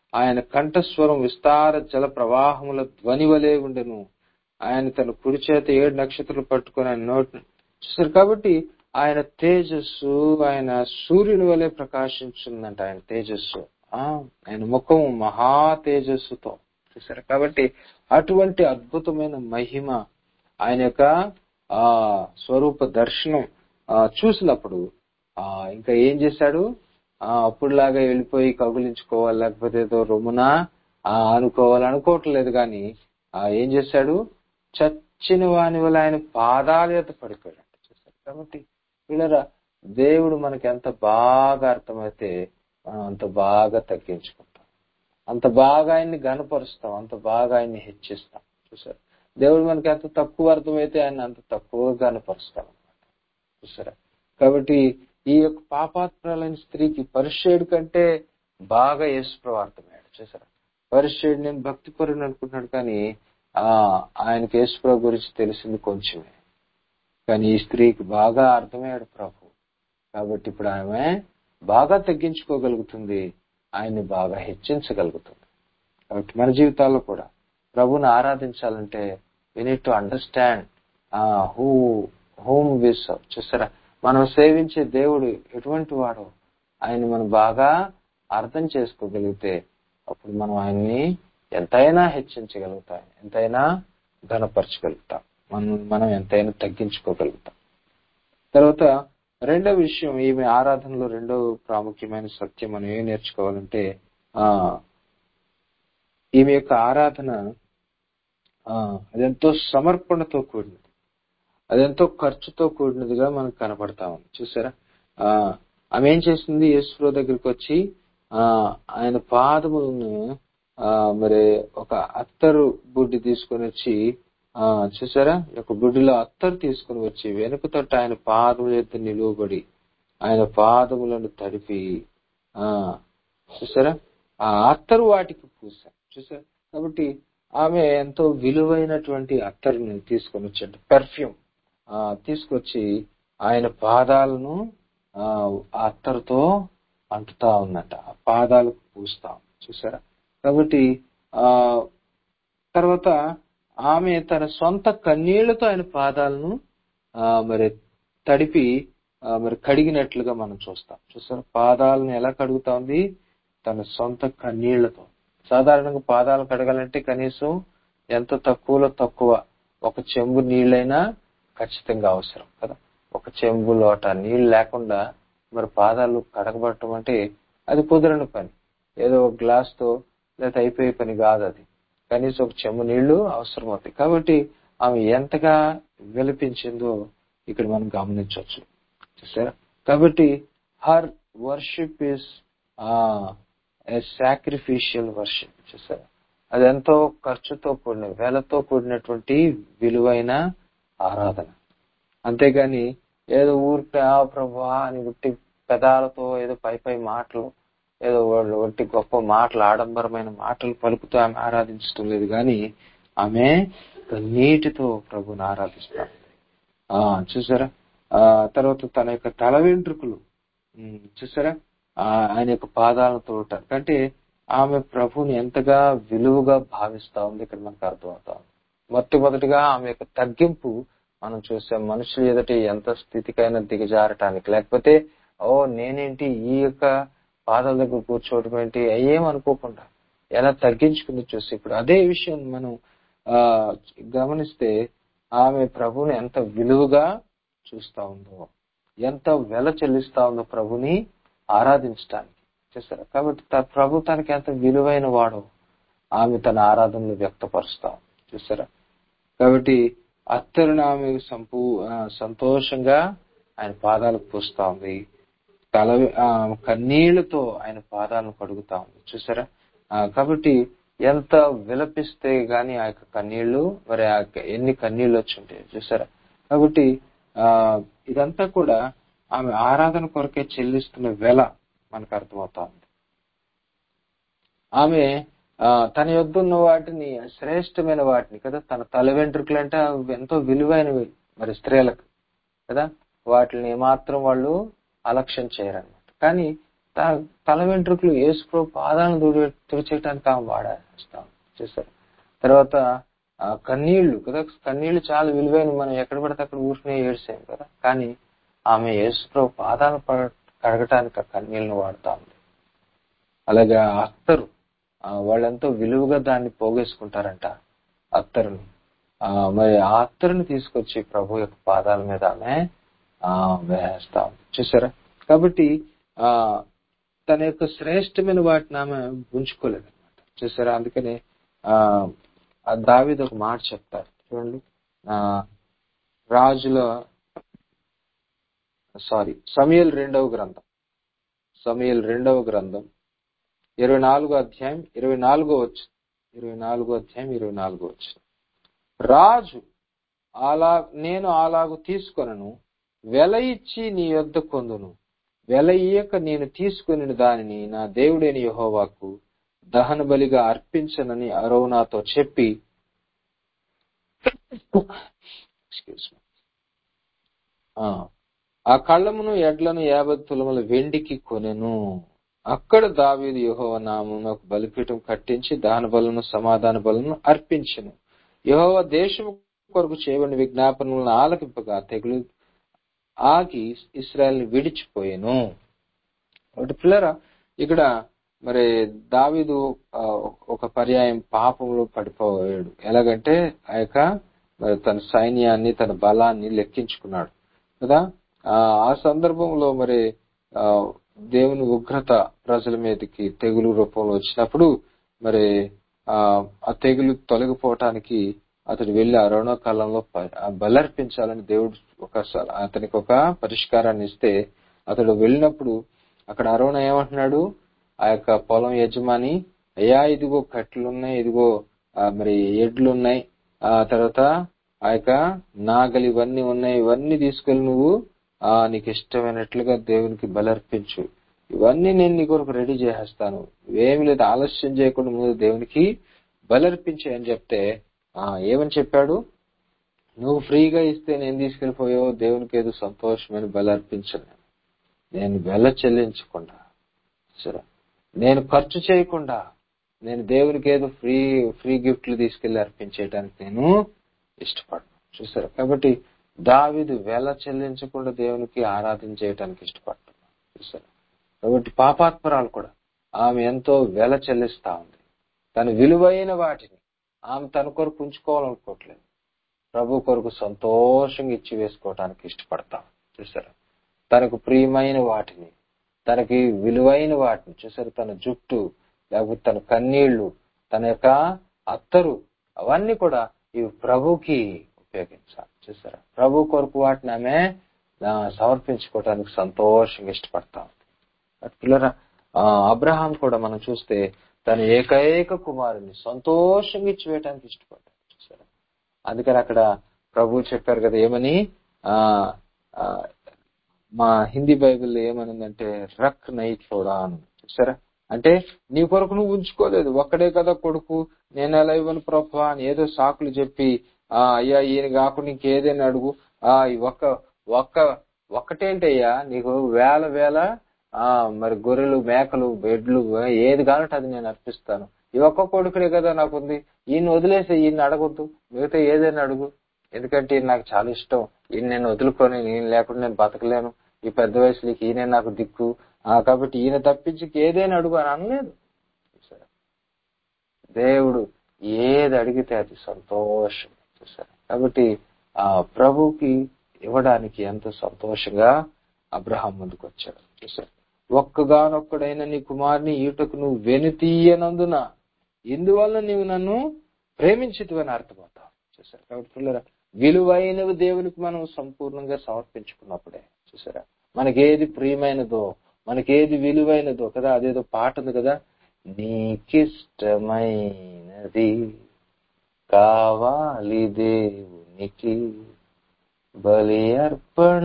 ఆయన కంఠస్వరం విస్తార జల ప్రవాహముల ధ్వని వలె ఉండెను ఆయన తన కుడి చేత ఏడు నక్షత్రాలు పట్టుకొని ఆయన నోటి చూసారు కాబట్టి ఆయన తేజస్సు ఆయన సూర్యుని వలె ప్రకాశించిందంట ఆయన తేజస్సు ఆ ఆయన ముఖం మహా తేజస్సుతో చూసారు కాబట్టి అటువంటి అద్భుతమైన మహిమ ఆయన యొక్క ఆ స్వరూప దర్శనం ఆ చూసినప్పుడు ఆ ఇంకా ఏం చేశాడు ఆ అప్పుడులాగా వెళ్ళిపోయి కగులించుకోవాలి లేకపోతే ఏదో రొమ్మున ఆ అనుకోవాలి అనుకోవట్లేదు కానీ ఆ ఏం చేశాడు చచ్చిన వాని వల్ల ఆయన పాదాల యొక్క పడిపోయాడు చూసారు కాబట్టి వీళ్ళరా దేవుడు మనకి ఎంత బాగా అర్థమైతే మనం అంత బాగా తగ్గించుకుంటాం అంత బాగా ఆయన్ని గనపరుస్తాం అంత బాగా ఆయన్ని హెచ్చిస్తాం చూసారు దేవుడు మనకి ఎంత తక్కువ అర్థమైతే ఆయన అంత తక్కువగా గనపరుస్తాం అన్నమాట చూసారా కాబట్టి ఈ యొక్క పాపాత్మలైన స్త్రీకి పరిచయుడి కంటే బాగా యేసుప్రభు అర్థమయ్యాడు చూసారా పరిచయుడు నేను భక్తి పరుని అనుకుంటున్నాడు కానీ ఆ ఆయనకి యేసుప్రభు గురించి తెలిసింది కొంచెమే కానీ ఈ స్త్రీకి బాగా అర్థమయ్యాడు ప్రభు కాబట్టి ఇప్పుడు ఆమె బాగా తగ్గించుకోగలుగుతుంది ఆయన్ని బాగా హెచ్చించగలుగుతుంది కాబట్టి మన జీవితాల్లో కూడా ప్రభుని ఆరాధించాలంటే we need to understand who whom is చూసారా మనం సేవించే దేవుడు ఎటువంటి వాడో ఆయన మనం బాగా అర్థం చేసుకోగలిగితే అప్పుడు మనం ఆయన్ని ఎంతైనా హెచ్చించగలుగుతాం ఎంతైనా ఘనపరచగలుగుతాం మనం మనం ఎంతైనా తగ్గించుకోగలుగుతాం తర్వాత రెండో విషయం ఈమె ఆరాధనలో రెండో ప్రాముఖ్యమైన సత్యం మనం ఏం నేర్చుకోవాలంటే ఆ ఈమె యొక్క ఆరాధన ఆ అదెంతో సమర్పణతో కూడినది అదెంతో ఖర్చుతో కూడినదిగా మనకు కనపడతా ఉంది చూసారా ఆ ఆమె ఏం చేసింది యేసుప్రభు దగ్గరికి వచ్చి ఆ ఆయన పాదములను ఆ మరి ఒక అత్తరు బుడ్డి తీసుకొని వచ్చి ఆ చూసారా ఒక బుడ్డిలో అత్తరు తీసుకొని వచ్చి వెనుక తట్టు ఆయన పాదముల యొక్క నిలువబడి ఆయన పాదములను తడిపి ఆ చూసారా ఆ అత్తరు వాటికి పూసారు చూసారా కాబట్టి ఆమె ఎంతో విలువైనటువంటి అత్తరుని తీసుకొని వచ్చాడు పెర్ఫ్యూమ్ ఆ తీసుకొచ్చి ఆయన పాదాలను ఆ అత్తరుతో అంటుతా ఉందంట ఆ పాదాలకు పూస్తాం చూసారా కాబట్టి ఆ తర్వాత ఆమె తన సొంత కన్నీళ్లతో ఆయన పాదాలను ఆ మరి తడిపి ఆ మరి కడిగినట్లుగా మనం చూస్తాం చూసారా పాదాలను ఎలా కడుగుతా ఉంది తన సొంత కన్నీళ్లతో సాధారణంగా పాదాలు కడగాలంటే కనీసం ఎంత తక్కువలో తక్కువ ఒక చెంబు నీళ్ళైనా ఖచ్చితంగా అవసరం కదా ఒక చెంబు లోట నీళ్ళు లేకుండా మరి పాదాలు కడగబడటం అంటే అది కుదరని పని ఏదో ఒక గ్లాస్ తో లేదా అయిపోయే పని కాదు అది కనీసం ఒక చెంబు నీళ్లు అవసరం అవుతాయి కాబట్టి ఆమె ఎంతగా విలపించిందో ఇక్కడ మనం గమనించవచ్చు చూసారా కాబట్టి her worship is sacrificial worship చూసారా అది ఎంతో ఖర్చుతో కూడిన వేలతో కూడినటువంటి విలువైన ఆరాధన అంతేగాని ఏదో ఊరికే ఆ ప్రభా అని ఉట్టి పెదాలతో ఏదో పై పై మాటలు ఏదో వాళ్ళు ఒట్టి గొప్ప మాటలు ఆడంబరమైన మాటలు పలుకుతూ ఆమె ఆరాధించడం లేదు కానీ ఆమె నీటితో ప్రభుని ఆరాధిస్తాం ఆ చూసారా ఆ తర్వాత తన యొక్క తల వెంట్రుకలు చూసారా ఆయన యొక్క పాదాలను తోడటారు అంటే ఆమె ప్రభుని ఎంతగా విలువగా భావిస్తా ఉంది ఇక్కడ మనకు అర్థమవుతా ఉంది మొట్టమొదటిగా ఆమె యొక్క తగ్గింపు మనం చూసాం మనుషులు ఎదుటి ఎంత స్థితికైనా దిగజారటానికి లేకపోతే ఓ నేనేంటి ఈ యొక్క పాదాల దగ్గర కూర్చోవడం ఏంటి ఏమనుకోకుండా ఎలా తగ్గించుకుంది చూసి ఇప్పుడు అదే విషయం మనం ఆ గమనిస్తే ఆమె ప్రభుని ఎంత విలువగా చూస్తా ఉందో ఎంత వెల చెల్లిస్తా ఉందో ప్రభుని ఆరాధించడానికి చూసారా కాబట్టి ప్రభు తనకి ఎంత విలువైన వాడో ఆమె తన ఆరాధనలు వ్యక్తపరుస్తాం చూసారా కాబట్టి అత్తరుని ఆమె సంపూ సంతోషంగా ఆయన పాదాలకు పూస్తా ఉంది తల కన్నీళ్లతో ఆయన పాదాలను కడుగుతా ఉంది చూసారా కాబట్టి ఎంత విలపిస్తే గాని ఆ యొక్క కన్నీళ్లు మరి ఆ ఎన్ని కన్నీళ్లు వచ్చి ఉంటాయి చూసారా కాబట్టి ఆ ఇదంతా కూడా ఆమె ఆరాధన కొరకే చెల్లిస్తున్న వెల మనకు అర్థమవుతా ఉంది ఆమె తన యొద్ద ఉన్న వాటిని శ్రేష్టమైన వాటిని కదా తన తల వెంట్రుకలు అంటే ఎంతో విలువైనవి మరి స్త్రీలకు కదా వాటిని ఏమాత్రం వాళ్ళు అలక్ష్యం చేయరన్నమాట కానీ త- తల వెంట్రుకలు యేసుప్రభు పాదాలను తుడి తుడిచేయటానికి ఆమె వాడేస్తాం చూసారు తర్వాత ఆ కన్నీళ్లు కదా కన్నీళ్లు చాలా విలువైన మనం ఎక్కడ పడితే అక్కడ ఊరికనే ఏడ్చాం కదా కానీ ఆమె యేసుప్రభు పాదాలు పడ- కడగటానికి ఆ కన్నీళ్లను వాడుతా ఉంది అలాగే ఆ అత్తరు ఆ వాళ్ళెంతో విలువగా దాన్ని పోగేసుకుంటారంట అత్తరుని ఆ మరి ఆ అత్తరుని తీసుకొచ్చి ప్రభు యొక్క పాదాల మీద ఆమె ఆ వేస్తాం చూసారా కాబట్టి ఆ తన యొక్క శ్రేష్టమైన వాటిని ఆమె ఉంచుకోలేదు అనమాట చూసారా అందుకని ఆ ఆ దావీదు ఒక మాట చెప్తారు చూడండి ఆ రాజుల సారీ సమయల్ రెండవ గ్రంథం సమయల్ రెండవ గ్రంథం ఇరవై నాలుగో అధ్యాయం ఇరవై నాలుగో వచ్చు ఇరవై నాలుగో అధ్యాయం ఇరవై నాలుగో వచ్చు రాజు అలా నేను అలాగు తీసుకొనను వెల ఇచ్చి నీ యొద్ద కొందును వెల ఇయ్యక నేను తీసుకుని దానిని నా దేవుడైన యెహోవాకు దహన బలిగా అర్పించనని అరౌనాతో చెప్పి Excuse me. ఆ, ఆ కళ్ళమును ఎడ్లను యాభై తులముల వెండికి కొనెను అక్కడ దావీదు యెహోవ నామమున ఒక బలిపీఠం కట్టించి దాన బలను సమాధాన బలను అర్పించెను యెహోవ దేశము కొరకు చేయబడిన విజ్ఞాపనలను ఆలకింపగా తెగులు ఆగి ఇస్రాయల్ని విడిచిపోయెను ఒకటి పిల్లరా ఇక్కడ మరి దావీదు ఆ, ఒక పర్యాయం పాపంలో పడిపోయాడు ఎలాగంటే ఆ యొక్క మరి తన సైన్యాన్ని తన బలాన్ని లెక్కించుకున్నాడు కదా ఆ ఆ సందర్భంలో మరి ఆ దేవుని ఉగ్రత ప్రజల మీదకి తెగులు రూపంలో వచ్చినప్పుడు మరి ఆ ఆ తెగులు తొలగిపోవటానికి అతడు వెళ్లి అరణ్య కాలంలో ప- ఆ బలర్పించాలని దేవుడు ఒక స- అతనికి ఒక పరిష్కారాన్ని ఇస్తే అతడు వెళ్ళినప్పుడు అక్కడ అరోణ ఏమంటున్నాడు ఆ యొక్క పొలం యజమాని అయ్యా ఇదిగో కట్లున్నాయి ఇదిగో ఆ, మరి ఎడ్లున్నాయి ఆ తర్వాత ఆ యొక్క నాగలి ఇవన్నీ ఉన్నాయి ఇవన్నీ తీసుకెళ్ళి నువ్వు ఆ నీకు ఇష్టమైనట్లుగా దేవునికి బలర్పించు ఇవన్నీ నేను నీ కొరకు రెడీ చేసేస్తాను ఏమి లేదు ఆలస్యం చేయకుండా ముందు దేవునికి బలర్పించే అని చెప్తే ఆ ఏమని చెప్పాడు నువ్వు ఫ్రీగా ఇస్తే నేను తీసుకెళ్లిపోయావు దేవునికి ఏదో సంతోషమైన బలర్పించను నేను వెల చెల్లించకుండా సరే నేను ఖర్చు చేయకుండా నేను దేవునికి ఏదో ఫ్రీ ఫ్రీ గిఫ్ట్లు తీసుకెళ్లి అర్పించేయడానికి నేను ఇష్టపడను చూసారా కాబట్టి దావిదు వెల చెల్లించకుండా దేవునికి ఆరాధన చేయడానికి ఇష్టపడుతున్నాను చూసారా కాబట్టి పాపాత్మరాలు కూడా ఆమె ఎంతో వెల చెల్లిస్తా ఉంది తన విలువైన వాటిని ఆమె తన కొరకు ఉంచుకోవాలనుకోవట్లేదు ప్రభు కొరకు సంతోషంగా ఇచ్చి వేసుకోవడానికి ఇష్టపడతాం చూసారా తనకు ప్రియమైన వాటిని తనకి విలువైన వాటిని చూసారు తన జుట్టు లేకపోతే తన కన్నీళ్లు తన యొక్క అత్తరు అవన్నీ కూడా ఇవి ప్రభుకి ఉపయోగించాలి చూసారా ప్రభు కొరకు వాటిని ఆమె ఆ, సమర్పించుకోవడానికి సంతోషంగా ఇష్టపడతాం పిల్లరా అబ్రహాం కూడా మనం చూస్తే తన ఏకైక కుమారుని సంతోషంగా ఇచ్చి వేయడానికి ఇష్టపడ్డాడు చూసారా అందుకని అక్కడ ప్రభు చెప్పారు కదా ఏమని ఆ ఆ, మా హిందీ బైబిల్లో ఏమనుందంటే రక్ నై చూడా అని చూసారా అంటే నీ కొరకు నువ్వు ఉంచుకోలేదు ఒక్కడే కదా కొడుకు నేను ఎలా ఇవ్వను ప్రభా అని ఏదో సాకులు చెప్పి ఆ అయ్యా ఈయన కాకుండా ఇంకేదైనా అడుగు ఆ ఈ ఒక్క ఒక్క ఒక్కటేంటయ్యా నీకు వేల వేల ఆ మరి గొర్రెలు మేకలు బెడ్లు ఏది కావాలంటే అది నేను అర్పిస్తాను ఈ ఒక్క కొడుకునే కదా నాకుంది ఈయన వదిలేసి ఈయన అడగొద్దు మిగతా ఏదైనా అడుగు ఎందుకంటే ఈయన నాకు చాలా ఇష్టం ఈయన నేను వదులుకొని నేను లేకుండా నేను బతకలేను ఈ పెద్ద వయసులోకి ఈయనే నాకు దిక్కు ఆ కాబట్టి ఈయన తప్పించి ఏదైనా అడుగు అని అనలేదు చూసారా దేవుడు ఏది అడిగితే అది సంతోషం చూసారా కాబట్టి ఆ ప్రభుకి ఇవ్వడానికి ఎంతో సంతోషంగా అబ్రహాం ముందుకు వచ్చాడు చూసారు ఒక్కగానొక్కడైన నీ కుమారుని ఈటకు నువ్వు వెనుతీయనందున ఇందువల్ల నీవు నన్ను ప్రేమించితివని అర్థమవుతావు చూసారు కాబట్టి పిల్లరా విలువైనవి దేవునికి మనం సంపూర్ణంగా సమర్పించుకున్నప్పుడే చూసారా మనకేది ప్రియమైనదో మనకేది విలువైనదో కదా అదేదో పాట ఉంది కదా నీకిష్టమైనది కావాలి దేవునికి బలి అర్పణ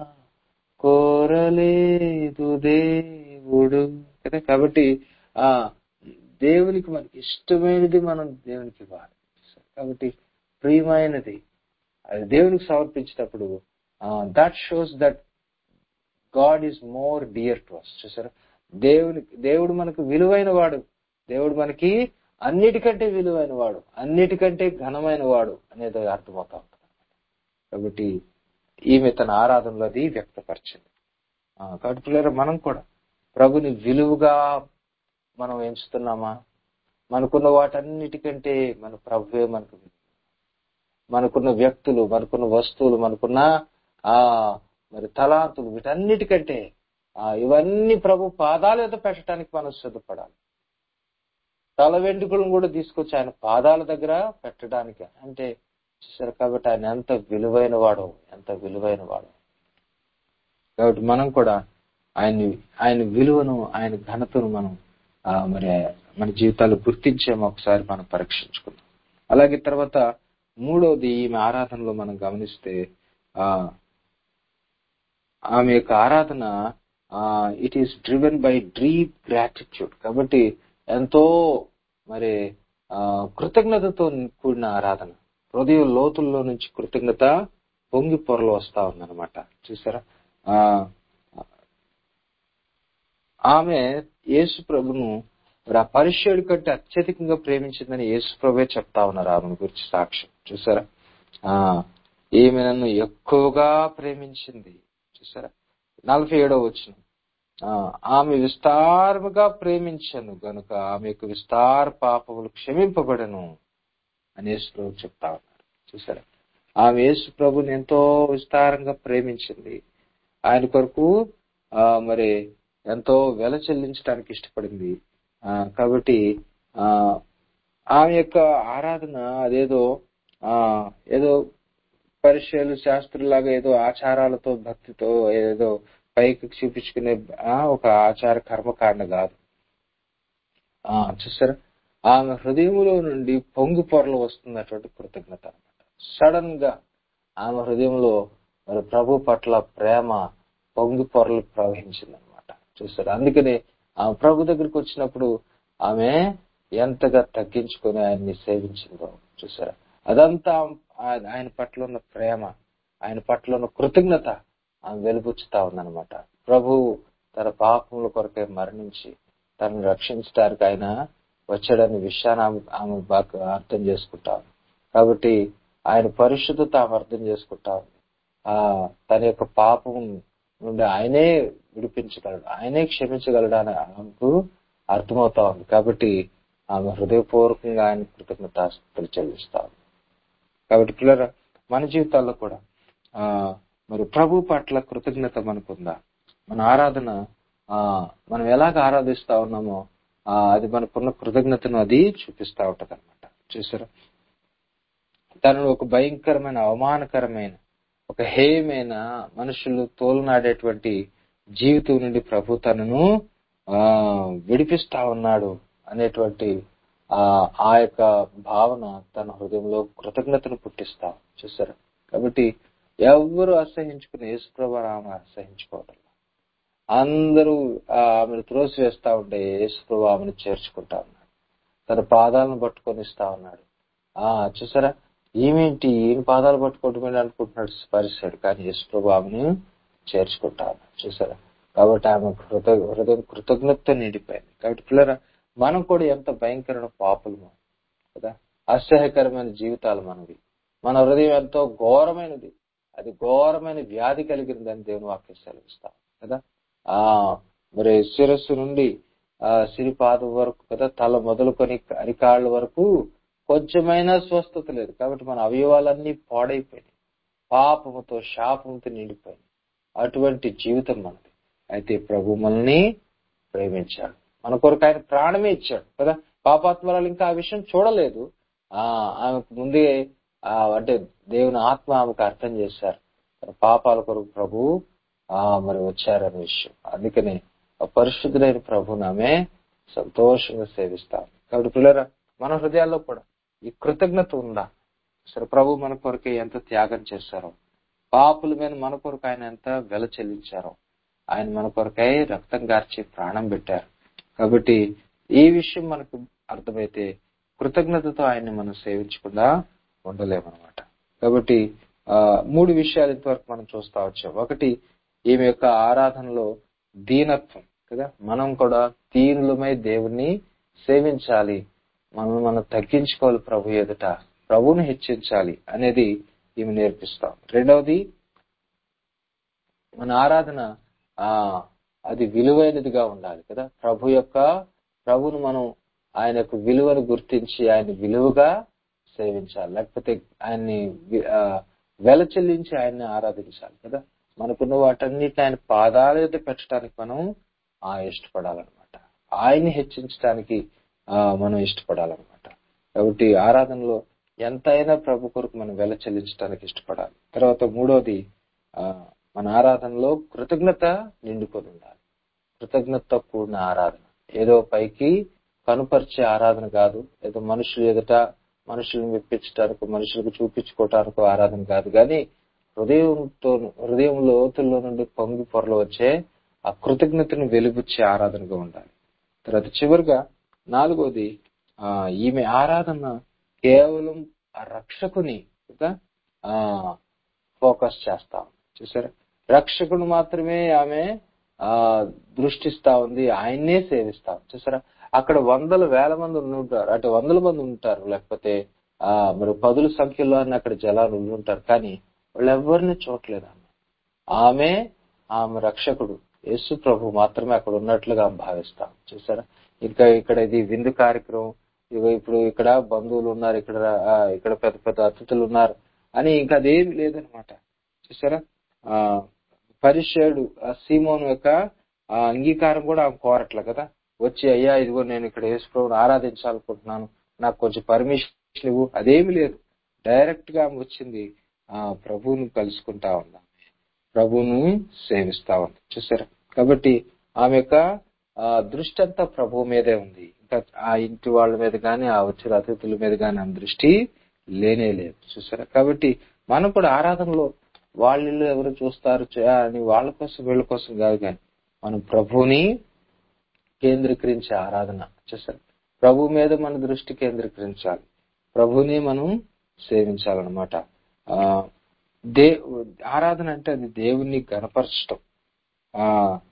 కోరలేదు దేవుడు కదా కాబట్టి ఆ దేవునికి మనకి ఇష్టమైనది మనం దేవునికి ఇవ్వాలి కాబట్టి ప్రియమైనది అది దేవునికి సమర్పించేటప్పుడు that shows that God is more dear to us చూసారా దేవుని దేవుడు మనకు విలువైన వాడు దేవుడు మనకి అన్నిటికంటే విలువైన వాడు అన్నిటికంటే ఘనమైన వాడు అనేది అర్థమవుతా ఉంటుంది కాబట్టి ఈమె తన ఆరాధనలో అది వ్యక్తపరిచింది ఆ, కాబట్టి పిల్లలు మనం కూడా ప్రభుని విలువగా మనం ఎంచుతున్నామా మనకున్న వాటన్నిటికంటే మన ప్రభువే మనకు విలువ. మనకున్న వ్యక్తులు మనకున్న వస్తువులు మనకున్న ఆ మరి తలాంతులు వీటన్నిటికంటే ఆ ఇవన్నీ ప్రభు పాదాల మీద పెట్టడానికి మనం సిద్ధపడాలి తల వెంట్రుకలను కూడా తీసుకొచ్చి ఆయన పాదాల దగ్గర పెట్టడానికి అంటే చూసారు కాబట్టి ఆయన ఎంత విలువైన వాడు ఎంత విలువైన వాడు కాబట్టి మనం కూడా ఆయన ఆయన విలువను ఆయన ఘనతను మనం ఆ, మరి మన జీవితాలు గుర్తించేమో ఒకసారి మనం పరీక్షించుకుందాం అలాగే తర్వాత మూడవది ఈమె ఆరాధనలో మనం గమనిస్తే ఆ ఆమె యొక్క ఆరాధన it is driven by deep gratitude కాబట్టి ఎంతో మరి ఆ, కృతజ్ఞతతో కూడిన ఆరాధన హృదయ లోతుల్లో నుంచి కృతజ్ఞత పొంగి పొరలు వస్తా ఉందన్నమాట చూసారా ఆ ఆమె యేసు ప్రభును మరి ఆ పరిచయుడి కంటే అత్యధికంగా ప్రేమించిందని యేసు ప్రభే చెప్తా ఉన్నారు ఆమెను గురించి సాక్ష్యం చూసారా ఆ ఈమె నన్ను ఎక్కువగా ప్రేమించింది చూసారా నలభై ఏడవ వచ్చిన ఆమె విస్తారముగా ప్రేమించను గనుక ఆమె యొక్క విస్తార పాపములు క్షమింపబడను అని యేసు ప్రభు చెప్తా ఉన్నారు చూసారా ఆమె యేసు ప్రభుని ఎంతో విస్తారంగా ప్రేమించింది ఆయన కొరకు ఆ మరి ఎంతో వెల చెల్లించడానికి ఇష్టపడింది ఆ కాబట్టి ఆ ఆమె యొక్క ఆరాధన అదేదో ఆ ఏదో పరిచయాలు శాస్త్రులాగా ఏదో ఆచారాలతో భక్తితో ఏదో పైకి చూపించుకునే ఆ, ఒక ఆచార కర్మకాండ కాదు ఆ చూసారా ఆమె హృదయములో నుండి పొంగు పొరలు వస్తున్నటువంటి కృతజ్ఞత అనమాట సడన్ గా ఆమె హృదయంలో మరి ప్రభు పట్ల ప్రేమ పొంగి పొరలు ప్రవహించింది అనమాట చూసారు అందుకని ఆమె ప్రభు దగ్గరికి వచ్చినప్పుడు ఆమె ఎంతగా తగ్గించుకొని ఆయన్ని సేవించిందో చూసారా అదంతా ఆ- ఆయన పట్ల ఉన్న ప్రేమ ఆయన పట్ల ఉన్న కృతజ్ఞత ఆమె వెలుబుచ్చుతా ఉందన్నమాట ప్రభు తన పాపముల కొరకే మరణించి తనను రక్షించడానికి ఆయన వచ్చాడనే విషయాన్ని ఆమె ఆమె బాగా అర్థం చేసుకుంటా ఉంది. కాబట్టి ఆయన పరిశుద్ధత ఆమె అర్థం చేసుకుంటా ఉంది ఆ తన యొక్క పాపం నుండి ఆయనే విడిపించగలడు ఆయనే క్షమించగలడు అని ఆమెకు అర్థమవుతా ఉంది కాబట్టి ఆమె హృదయపూర్వకంగా ఆయన కృతజ్ఞతాస్తులు చెల్లిస్తా ఉంది కాబట్టి పిల్లల మన జీవితాల్లో కూడా ఆ మరి ప్రభు పట్ల కృతజ్ఞత మనకుందా మన ఆరాధన ఆ మనం ఎలాగ ఆరాధిస్తా ఉన్నామో ఆ అది మనకున్న కృతజ్ఞతను అది చూపిస్తా ఉంటది అనమాట చూసారా తనను ఒక భయంకరమైన అవమానకరమైన ఒక హేయమైన మనుషులు తోలునాడేటువంటి జీవితం నుండి ప్రభు తనను ఆ విడిపిస్తా ఉన్నాడు అనేటువంటి ఆ ఆ యొక్క భావన తన హృదయంలో కృతజ్ఞతను పుట్టిస్తా చూసారా కాబట్టి ఎవరు అసహించుకుని యేసుప్రభు ఆమె అసహించుకోవటం అందరూ ఆ, ఆమెను త్రోసివేస్తా ఉంటే యేసుప్రభు ఆమెను చేర్చుకుంటా ఉన్నాడు తన పాదాలను పట్టుకొని ఇస్తా ఉన్నాడు ఆ చూసారా ఏమేంటి ఈయన పాదాలు పట్టుకోవటమే అనుకుంటున్నాడు పరిసాడు కానీ యేసుప్రభు ఆమెను చేర్చుకుంటా ఉన్నాడు చూసారా కాబట్టి ఆమె కృత హృదయం కృతజ్ఞత నిండిపోయింది కాబట్టి పిల్లరా మనం కూడా ఎంత భయంకరమైన పాపులము కదా అసహ్యకరమైన జీవితాలు మనవి మన హృదయం ఎంతో ఘోరమైనది అది ఘోరమైన వ్యాధి కలిగినదని దేవుని వాక్యం సెలవిస్తాం కదా ఆ మరి శిరస్సు నుండి ఆ సిరిపాదం వరకు కదా తల మొదలుకొని అరికాళ్ళ వరకు కొంచెమైనా స్వస్థత లేదు కాబట్టి మన అవయవాలన్నీ పాడైపోయినాయి పాపముతో శాపముతో నిండిపోయింది అటువంటి జీవితం మనది అయితే ప్రభు మనల్ని ప్రేమించాడు మన కొరకు ఆయన ప్రాణమే ఇచ్చాడు కదా పాపాత్మరాలు ఇంకా ఆ విషయం చూడలేదు ఆ ఆమెకు ముందే ఆ అంటే దేవుని ఆత్మ ఆమెకు అర్థం చేశారు తన పాపాల కొరకు ప్రభు ఆ మరి వచ్చారనే విషయం అందుకని ఆ పరిశుద్ధుడైన ప్రభుని ఆమె సంతోషంగా సేవిస్తాం కాబట్టి పిల్లరా మన హృదయాల్లో కూడా ఈ కృతజ్ఞత ఉందా సరే ప్రభు మన కొరకే ఎంత త్యాగం చేశారో పాపుల మీద మన కొరకు ఆయన ఎంత వెల చెల్లించారో ఆయన మన కొరకై రక్తం గార్చి ప్రాణం పెట్టారు కాబట్టి ఈ విషయం మనకు అర్థమైతే కృతజ్ఞతతో ఆయన్ని మనం సేవించకుండా ఉండలేమన్నమాట కాబట్టి ఆ మూడు విషయాలు ఇంతవరకు మనం చూస్తా వచ్చాం ఒకటి ఈమె యొక్క ఆరాధనలో దీనత్వం కదా మనం కూడా దీనులమై దేవుణ్ణి సేవించాలి మనం మనం తగ్గించుకోవాలి ప్రభు ఎదుట ప్రభువుని హెచ్చించాలి అనేది ఈమె నేర్పిస్తాం రెండవది మన ఆరాధన ఆ అది విలువైనదిగా ఉండాలి కదా ప్రభు యొక్క ప్రభును మనం ఆయన యొక్క విలువను గుర్తించి ఆయన విలువగా సేవించాలి లేకపోతే ఆయన్ని వి- ఆ, వెల చెల్లించి ఆయన్ని ఆరాధించాలి కదా మనకున్న వాటన్నిటిని ఆయన పాదాల మీద పెట్టడానికి మనం ఆ ఇష్టపడాలన్నమాట ఆయన్ని హెచ్చించడానికి ఆ, మనం ఇష్టపడాలన్నమాట కాబట్టి ఆరాధనలో ఎంతైనా ప్రభు కొరకు మనం వెల చెల్లించడానికి ఇష్టపడాలి తర్వాత మూడోది ఆ, మన ఆరాధనలో కృతజ్ఞత నిండుకొని ఉండాలి కృతజ్ఞతతో కూడిన ఆరాధన ఏదో పైకి కనుపరిచే ఆరాధన కాదు ఏదో మనుషులు ఎదుట మనుషులను మెప్పించడానికి మనుషులకు చూపించుకోవటానికి ఆరాధన కాదు కానీ హృదయంతో హృదయం లోతుల్లో నుండి పొంగి పొరలు వచ్చే ఆ కృతజ్ఞతను వెలుబుచ్చే ఆరాధనగా ఉండాలి తర్వాత చివరిగా నాలుగోది ఆ ఈమె ఆరాధన కేవలం ఆ రక్షకుని కదా, ఆ ఫోకస్ చేస్తాం చూసారా రక్షకుడు మాత్రమే ఆమె ఆ దృష్టిస్తా ఉంది ఆయన్నే సేవిస్తాం చూసారా అక్కడ వందల వేల మంది ఉంటారు అంటే వందల మంది ఉంటారు లేకపోతే ఆ మరి పదుల సంఖ్యలో అని అక్కడ జలాలు ఉంటారు కానీ వాళ్ళు ఎవరిని చూడలేదు ఆమె ఆమె ఆమె రక్షకుడు యేసు ప్రభు మాత్రమే అక్కడ ఉన్నట్లుగా భావిస్తాం చూసారా ఇంకా ఇక్కడ ఇది విందు కార్యక్రమం ఇగో ఇప్పుడు ఇక్కడ బంధువులు ఉన్నారు ఇక్కడ ఆ, ఇక్కడ పెద్ద పెద్ద అతిథులు ఉన్నారు అని ఇంకా అదేమి లేదనమాట చూసారా ఆ పరిచయుడు ఆ సీమోను యొక్క ఆ అంగీకారం కూడా ఆమె కోరట్లే కదా వచ్చి అయ్యా ఇదిగో నేను ఇక్కడ యేసు ప్రభుని ఆరాధించాలనుకుంటున్నాను నాకు కొంచెం పర్మిషన్ ఇవ్వు అదేమి లేదు డైరెక్ట్ గా ఆమె వచ్చింది ఆ ప్రభువుని కలుసుకుంటా ఉందా ప్రభువును సేవిస్తా ఉంది చూసారా కాబట్టి ఆమె యొక్క ఆ, దృష్టి అంతా ప్రభువు మీదే ఉంది ఇంకా ఆ ఇంటి వాళ్ళ మీద గాని ఆ వచ్చిన అతిథుల మీద గాని ఆమె దృష్టి లేనే లేదు చూసారా కాబట్టి మనం కూడా ఆరాధనలో వాళ్ళు ఎవరు చూస్తారు చే- అని వాళ్ళ కోసం వీళ్ళ కోసం కాదు కానీ మనం ప్రభువుని కేంద్రీకరించే ఆరాధన చూసారా ప్రభు మీద మన దృష్టి కేంద్రీకరించాలి ప్రభుని మనం సేవించాలన్నమాట ఆ దే ఆరాధన అంటే అది దేవుణ్ణి గనపరచటం ఆ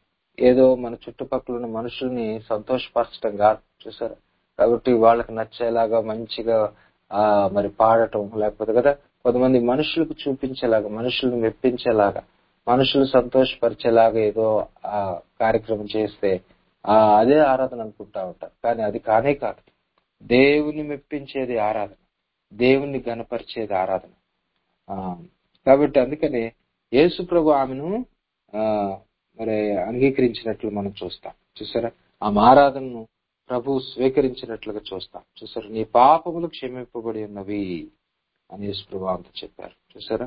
ఏదో మన చుట్టుపక్కల ఉన్న మనుషుల్ని సంతోషపరచడం కాదు చూసారా కాబట్టి వాళ్ళకి నచ్చేలాగా మంచిగా ఆ మరి పాడటం లేకపోతే కదా కొంతమంది మనుషులకు చూపించేలాగా మనుషులను మెప్పించేలాగా మనుషులు సంతోషపరిచేలాగా ఏదో ఆ కార్యక్రమం చేస్తే ఆ అదే ఆరాధన అనుకుంటా ఉంటారు కానీ అది కానే కాదు దేవుని మెప్పించేది ఆరాధన దేవుని గనపరిచేది ఆరాధన ఆ కాబట్టి అందుకనే యేసు ప్రభు ఆమెను ఆ మరి అంగీకరించినట్లు మనం చూస్తాం చూసారా ఆమె ఆరాధనను ప్రభు స్వీకరించినట్లుగా చూస్తాం చూసారా నీ పాపములు క్షమింపబడి ఉన్నవి అని యేసు ప్రభు ఆమెతో చెప్పారు చూసారా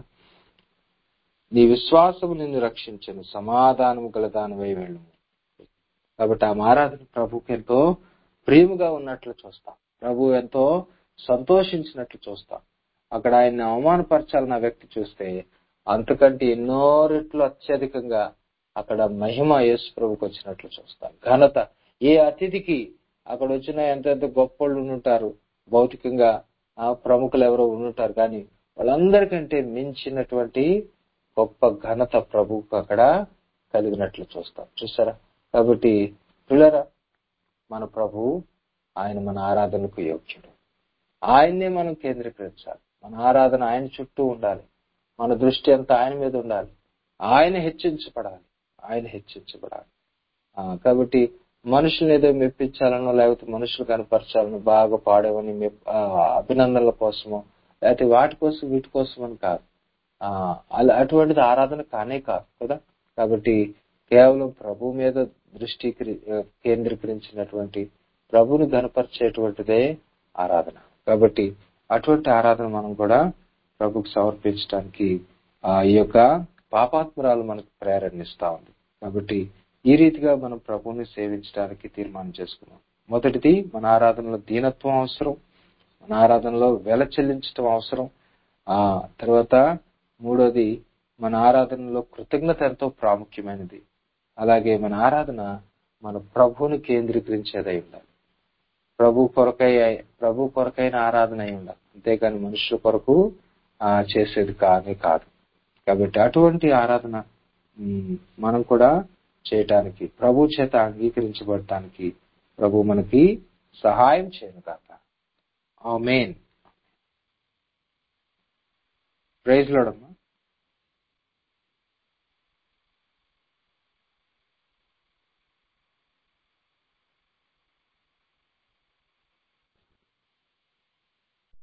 నీ విశ్వాసము నిన్ను రక్షించను సమాధానము గలదానివై వెళ్ళము కాబట్టి ఆమె ఆరాధన ప్రభుకి ఎంతో ప్రేమగా ఉన్నట్లు చూస్తాం ప్రభు ఎంతో సంతోషించినట్లు చూస్తాం అక్కడ ఆయన్ని అవమానపరచాలన్న వ్యక్తి చూస్తే అంతకంటే ఎన్నో రెట్లు అత్యధికంగా అక్కడ మహిమ యేసు ప్రభుకి వచ్చినట్లు చూస్తాం ఘనత ఏ అతిథికి అక్కడ వచ్చిన ఎంతెంత గొప్పోళ్ళు ఉంటారు భౌతికంగా ఆ ప్రముఖులు ఎవరో ఉంటారు కానీ వాళ్ళందరికంటే మించినటువంటి గొప్ప ఘనత ప్రభువుకు అక్కడ కలిగినట్లు చూస్తాం చూసారా కాబట్టి పిల్లరా మన ప్రభు ఆయన మన ఆరాధనకు యోగ్యుడు ఆయన్నే మనం కేంద్రీకరించాలి మన ఆరాధన ఆయన చుట్టూ ఉండాలి మన దృష్టి అంతా ఆయన మీద ఉండాలి ఆయన హెచ్చించబడాలి ఆయన హెచ్చించబడాలి ఆ, కాబట్టి మనుషుల్ని ఏదో మెప్పించాలనో లేకపోతే మనుషులు కనపరచాలనో బాగా పాడేవని మెప్- ఆ, అభినందనల కోసమో లేకపోతే వాటి కోసం వీటి కోసం అని కాదు ఆ, అలా అటువంటిది ఆరాధన కానే కాదు కదా కాబట్టి కేవలం ప్రభు మీద దృష్టి కేంద్రీకరించినటువంటి ప్రభుని గనపరిచేటువంటిదే ఆరాధన కాబట్టి అటువంటి ఆరాధన మనం కూడా ప్రభుకు సమర్పించడానికి ఆ ఈ యొక్క పాపాత్మరాలు మనకు ప్రేరణిస్తా ఉంది కాబట్టి ఈ రీతిగా మనం ప్రభువుని సేవించడానికి తీర్మానం చేసుకున్నాం మొదటిది మన ఆరాధనలో దీనత్వం అవసరం మన ఆరాధనలో వెల చెల్లించడం అవసరం ఆ తర్వాత మూడోది మన ఆరాధనలో కృతజ్ఞత ఎంతో ప్రాముఖ్యమైనది అలాగే మన ఆరాధన మన ప్రభువుని కేంద్రీకరించేదై ఉండాలి ప్రభు కొరకై ప్రభు కొరకైన ఆరాధన అయి ఉండాలి అంతేకాని మనుషుల కొరకు ఆ చేసేది కానే కాదు కాబట్టి అటువంటి ఆరాధన ఉమ్, మనం కూడా చేయటానికి ప్రభు చేత అంగీకరించబడటానికి ప్రభు మనకి సహాయం చేయను కాక ఆమెన్ ప్రైజ్ లోడమ్మా